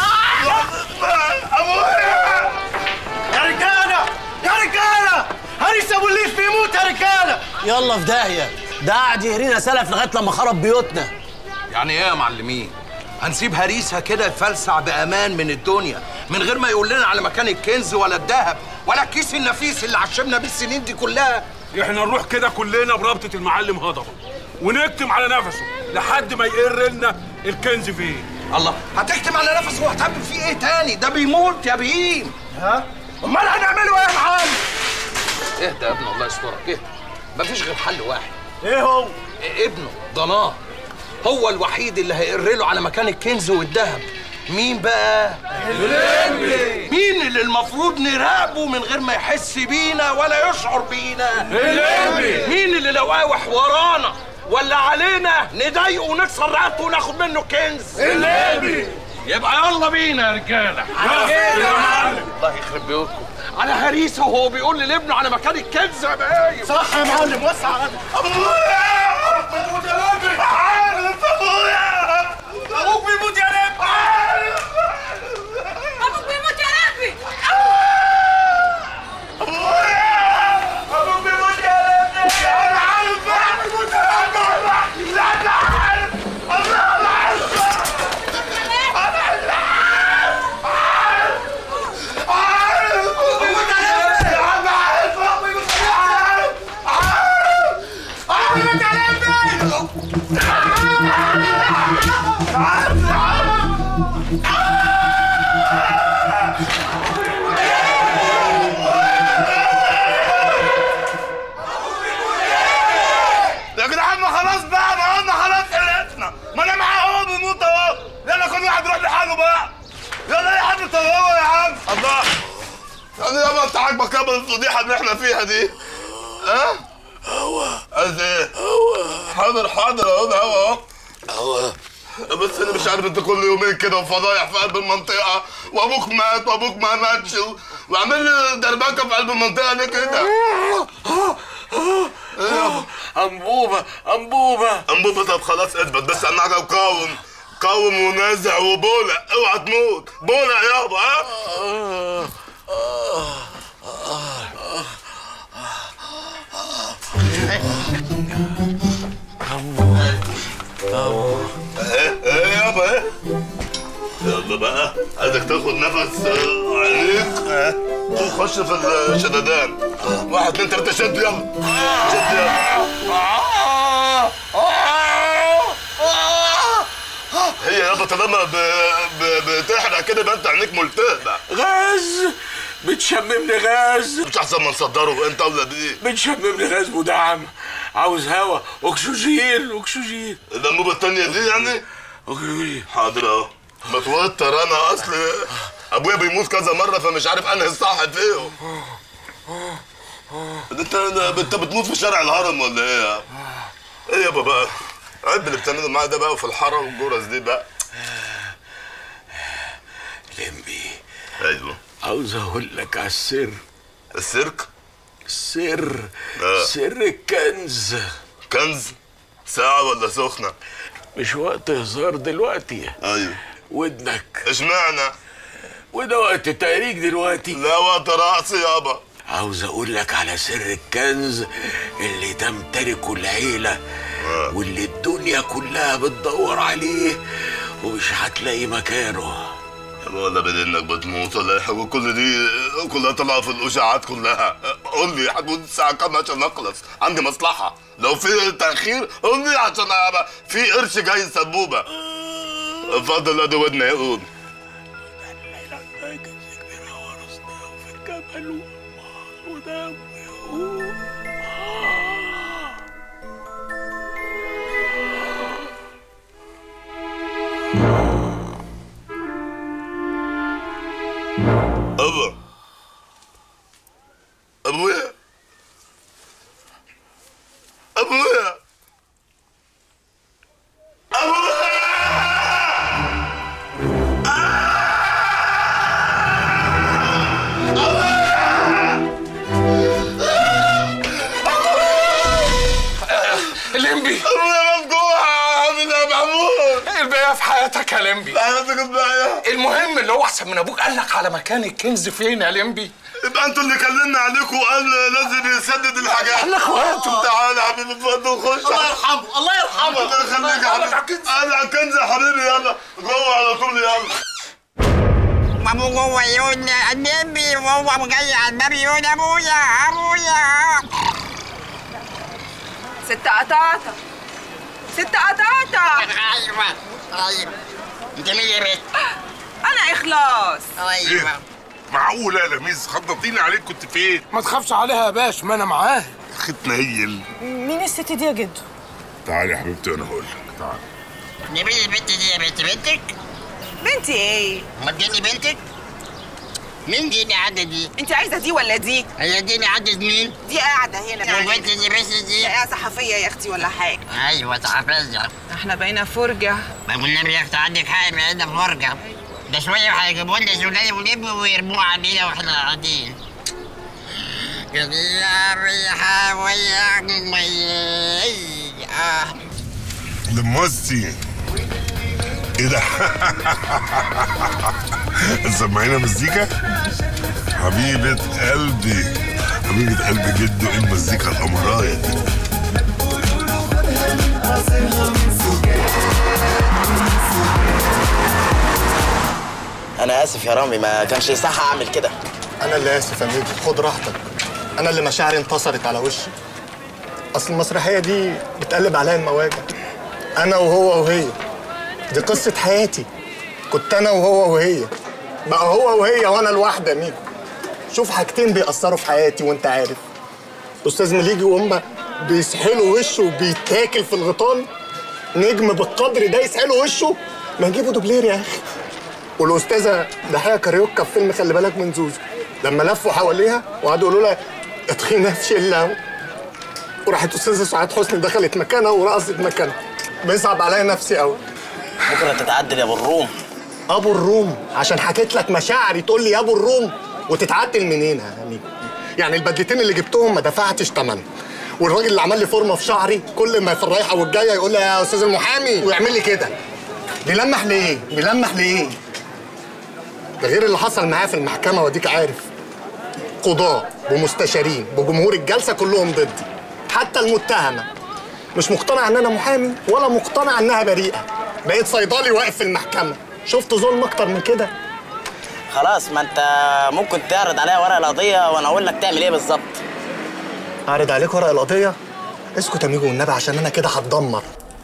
ابويا يا رجاله يا رجاله هريس ابو الليف بيموت يا رجاله يلا في داهيه ده قاعد يهرينا سلف لغايه لما خرب بيوتنا يعني ايه يا معلمين؟ هنسيب هريسها كده يفلسع بامان من الدنيا من غير ما يقول لنا على مكان الكنز ولا الذهب ولا الكيس النفيس اللي عشمنا بيه السنين دي كلها احنا نروح كده كلنا برابطه المعلم هضبه ونكتم على نفسه لحد ما يقر لنا الكنز فين الله هتكتم على نفسه وهتعمل فيه ايه تاني؟ ده بيموت يا بهيم ها؟ امال هنعمله ايه يا معلم؟ اهدى يا ابني الله يسترك اهدى مفيش غير حل واحد ايه هو؟ ابنه ضناه هو الوحيد اللي هيقر له على مكان الكنز والذهب مين بقى؟ الليمبي. مين اللي المفروض نراقبه من غير ما يحس بينا ولا يشعر بينا؟ الليمبي. مين اللي لو قاوح ورانا ولا علينا نضايقه ونكسر رقبته وناخد منه كنز؟ الليمبي. يبقى يلا بينا يا رجاله على خير يا معلم. الله يخرب بيوتكم على هريسه وهو بيقول لابنه على مكان الكنز يا باين صح يا معلم وسع على ابوك يا لمبي ابوك بيموت يا لمبي ابوك بيموت يا لمبي ابوك بيموت يا لمبي انا عارف بيموت يا لمبي لا انا عارف انا انا عارف انا عارف عارف بيموت يا لمبي انا عارف بيموت عارف عارف عارف بيموت يا لمبي عارف يا جدعان ما خلاص بقى ما قلنا خلاص حلقتنا ما انا معاه اهو الله يعني يابا انت عاجبك يابا الفضيحه اللي احنا فيها دي ها؟ هوا عايز ايه؟ هوا حاضر حاضر اهو ده هوا اهو هوا بس انا مش عارف انت كل يومين كده وفضايح في قلب المنطقه وابوك مات وابوك ما ماتش وعامل لي دربكه في قلب المنطقه ليه كده؟ انبوبه انبوبه انبوبه طب خلاص اثبت بس اهم حاجه وقاوم قاوم ونازع وبولع اوعى تموت بولع يابا ها ايه ايه يابا ايه يلا بقى عايزك تاخد نفس آه، عميق اه وخش في الشددان واحد اتنين تلاته شد يلا شد يلا هي يابا طالما ب- ب- بتحرق كده يبقى انت عينيك ملتهبه غاز بتشممني غاز مش احسن ما نصدره انت ولا بيه بتشممني غاز مدعم عاوز هوا اكسجين اكسجين الانبوبه التانيه دي يعني اكسجين حاضر اهو متوتر انا اصل ابويا بيموت كذا مره فمش عارف انهي الصح فيهم انت انت بتموت في شارع الهرم ولا ايه ايه يابا بقى عيب اللي بتعمله معايا ده بقى في الحاره والجرس دي بقى لمبي ايوه عاوز اقول لك على السر السيرك السر آه. سر الكنز كنز ساعة ولا سخنة؟ مش وقت هزار دلوقتي ايوه ودنك اشمعنى؟ وده وقت تهريج دلوقتي لا وقت رقص يابا عاوز اقول لك على سر الكنز اللي تمتلكه العيلة واللي الدنيا كلها بتدور عليه ومش هتلاقي مكانه يابا ولا بدل انك بتموت ولا ايه وكل دي كلها طالعه في الاشاعات كلها قول لي هتموت الساعه كام عشان اخلص عندي مصلحه لو في تاخير قول لي عشان أبقى في قرش جاي سبوبه اتفضل ادي ودني يقول ابا ابويا ابويا لمبي ابويا مفجوع يا محمود الباقي في حياتك يا لمبي حياتك الباقية المهم اللي هو احسن من ابوك قال لك على مكان الكنز فين يا لمبي يبقى انتوا اللي كلمنا عليكم وقال لازم يسدد الحاجات احنا اخواتهم. تعالى يا حبيبي اتفضل خش الله يرحمه الله يرحمه الله يخليك يا حبيبي انا على الكنز يا حبيبي يلا جوه على طول يلا ابو جوه يقول النبي وهو جاي على الباب يقول ابويا ابويا ست قطاطة ست قطاطة ايوه ايوه انت مين يا بنت؟ أنا إخلاص ايوه معقولة يا لميس خضتيني عليك كنت فين؟ ما تخافش عليها يا باش ما انا معاه اخي تنيل مين الست دي يا جدو؟ تعالي يا حبيبتي وانا هقول لك تعالي دي مين البنت دي يا بنت بنتك؟ بنتي إيه؟ ما اديني بنتك؟ مين دي اللي قاعدة دي؟ أنت عايزة دي ولا دي؟ هي دي اللي قاعدة مين؟ دي قاعدة هنا والبنت دي بس دي؟ لا صحفية يا أختي ولا حاجة ايوه صحفية احنا بقينا فرجة ما والنبي يا اختي عندك حق بقينا فرجة ده شوية هيجيبوا لنا سوداني ولب ويرموه علينا واحنا قاعدين يا ريحة ويا آه لموستي ايه ده؟ سمعينا مزيكا؟ حبيبة قلبي حبيبة قلبي جدو ايه المزيكا الأمراية دي انا اسف يا رامي ما كانش صح اعمل كده انا اللي اسف يا ميدو خد راحتك انا اللي مشاعري انتصرت على وشي اصل المسرحيه دي بتقلب عليا المواجع انا وهو وهي دي قصه حياتي كنت انا وهو وهي بقى هو وهي وانا لوحدي يا ميدو شوف حاجتين بيأثروا في حياتي وانت عارف استاذ مليجي وهم بيسحلوا وشه وبيتاكل في الغيطان نجم بالقدر ده يسحلوا وشه ما يجيبوا دوبلير يا اخي والاستاذه ضحيه كاريوكا في فيلم خلي بالك من زوزو لما لفوا حواليها وقعدوا يقولوا لها اتخينا في شله وراحت استاذه سعاد حسني دخلت مكانها ورقصت مكانها بيصعب عليا نفسي قوي بكره تتعدل يا ابو الروم ابو الروم عشان حكيت لك مشاعري تقول لي يا ابو الروم وتتعدل منين يا امين يعني البدلتين اللي جبتهم ما دفعتش ثمن والراجل اللي عمل لي فورمه في شعري كل ما في الرايحه والجايه يقول لي يا استاذ المحامي ويعمل لي كده بيلمح ليه بيلمح ليه ده غير اللي حصل معايا في المحكمه واديك عارف قضاه ومستشارين بجمهور الجلسه كلهم ضدي حتى المتهمه مش مقتنع ان انا محامي ولا مقتنع انها بريئه بقيت صيدلي واقف في المحكمه شفت ظلم اكتر من كده خلاص ما انت ممكن تعرض عليا ورق القضيه وانا اقول لك تعمل ايه بالظبط اعرض عليك ورق القضيه اسكت يا ميجو والنبي عشان انا كده هتدمر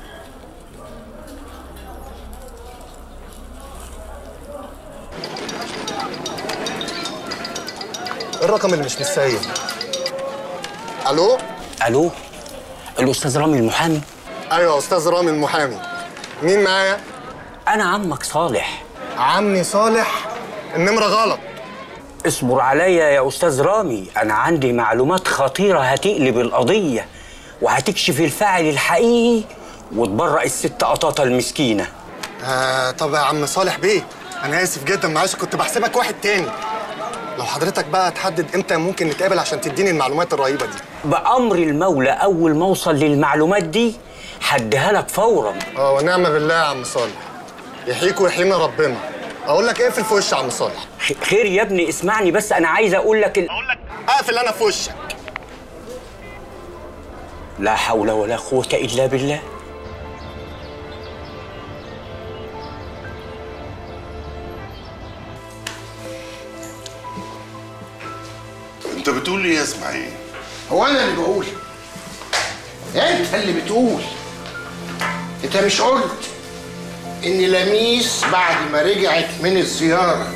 إيه الرقم اللي مش متسيب الو الو الاستاذ رامي المحامي ايوه استاذ رامي المحامي مين معايا انا عمك صالح عمي صالح النمره غلط اصبر عليا يا استاذ رامي انا عندي معلومات خطيره هتقلب القضيه وهتكشف الفاعل الحقيقي وتبرأ الست قطاطه المسكينه آه طب يا عم صالح بيه انا اسف جدا معلش كنت بحسبك واحد تاني لو حضرتك بقى تحدد امتى ممكن نتقابل عشان تديني المعلومات الرهيبه دي بأمر المولى أول ما أوصل للمعلومات دي هديها لك فورا اه ونعم بالله يا عم صالح يحييك ويحيينا ربنا اقول لك اقفل في وشي يا عم صالح خير يا ابني اسمعني بس أنا عايز أقول لك ال... اقفل انا في وشك لا حول ولا قوة إلا بالله انت بتقول ايه يا اسماعيل هو انا اللي بقول انت اللي بتقول انت مش قلت ان لميس بعد ما رجعت من الزياره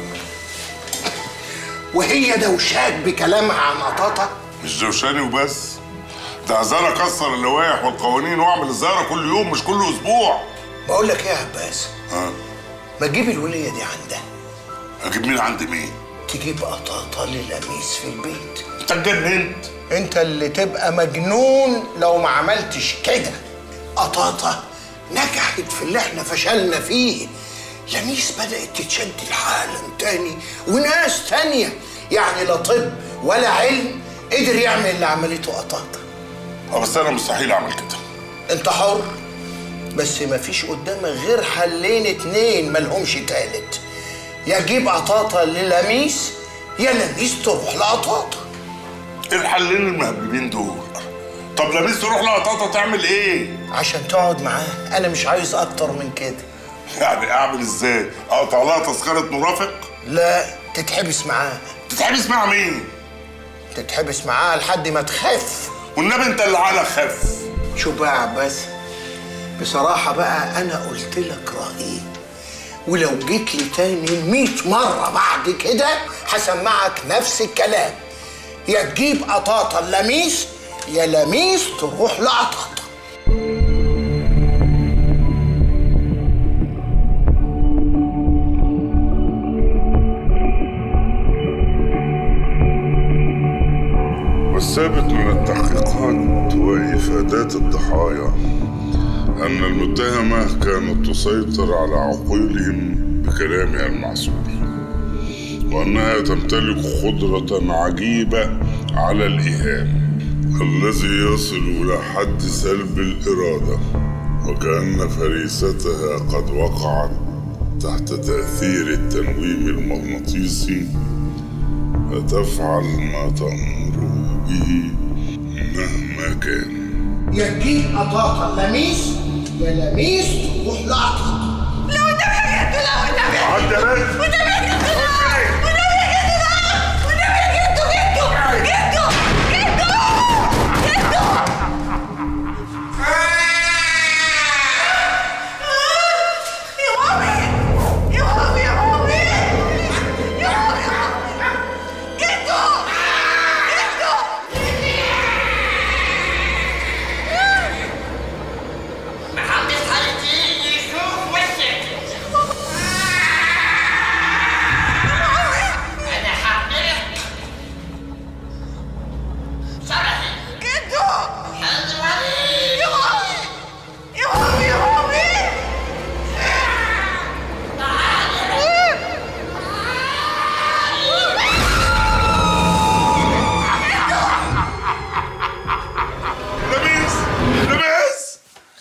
وهي دوشاك بكلامها عن قطاطا مش دوشاني وبس ده عايزانا اكسر اللوائح والقوانين واعمل الزياره كل يوم مش كل اسبوع بقول لك ايه يا عباس ها ما تجيب الوليه دي عندها اجيب مين عند مين تجيب قطاطا للميس في البيت انت اتجننت انت اللي تبقى مجنون لو ما عملتش كده قطاطا نجحت في اللي احنا فشلنا فيه لميس بدأت تتشد لعالم تاني وناس تانية يعني لا طب ولا علم قدر يعمل اللي عملته قطاطا اه بس انا مستحيل اعمل كده انت حر بس مفيش قدامك غير حلين اتنين ملهمش تالت يا تجيب قطاطا للميس يا لميس تروح لقطاطا ايه الحلين المهببين دول طب لميس تروح لقطاطا تعمل ايه عشان تقعد معاه انا مش عايز اكتر من كده يعني اعمل ازاي اقطع لها تذكره مرافق لا تتحبس معاه تتحبس مع مين تتحبس معاه لحد ما تخف والنبي انت اللي على خف شوف بقى يا عباس بصراحة بقى أنا قلت لك رأيي ولو جيت لي تاني مئة مرة بعد كده هسمعك نفس الكلام يا تجيب قطاطا لميس يا لميس تروح لقطاطا والثابت من التحقيقات وإفادات الضحايا أن المتهمة كانت تسيطر على عقولهم بكلامها المعسول وأنها تمتلك قدرة عجيبة على الإيهام الذي يصل إلى حد سلب الإرادة وكأن فريستها قد وقعت تحت تأثير التنويم المغناطيسي فتفعل ما تأمر به مهما كان يا تجيب قطاطا لميس يا لميس تروح لقطاطا لو النبي يا جدو لو النبي يا عدى جدو بس. والنبي يا جدو لا والنبي يا جدو لا والنبي يا جدو جدو جدو جدو جدو يا مامي يا مامي يا مامي يا مامي جدو جدو محدش هيجي يشوف وشك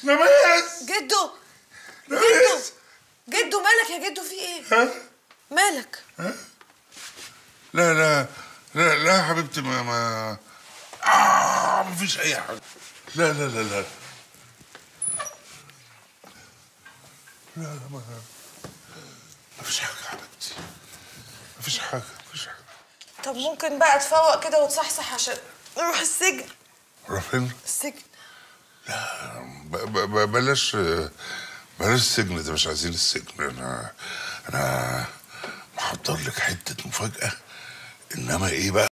نماس جدو جدو جدو مالك يا جدو في ايه ها مالك لا لا لا لا يا حبيبتي ما ما آه مفيش أي حاجة لا لا لا لا لا لا ما مفيش حاجة يا حبيبتي مفيش حاجة مفيش حاجة طب ممكن بقى تفوق كده وتصحصح عشان نروح السجن راح فين؟ السجن ب- ب- ب- بلاش بلاش السجن ده مش عايزين السجن انا انا محضر لك حته مفاجاه انما ايه بقى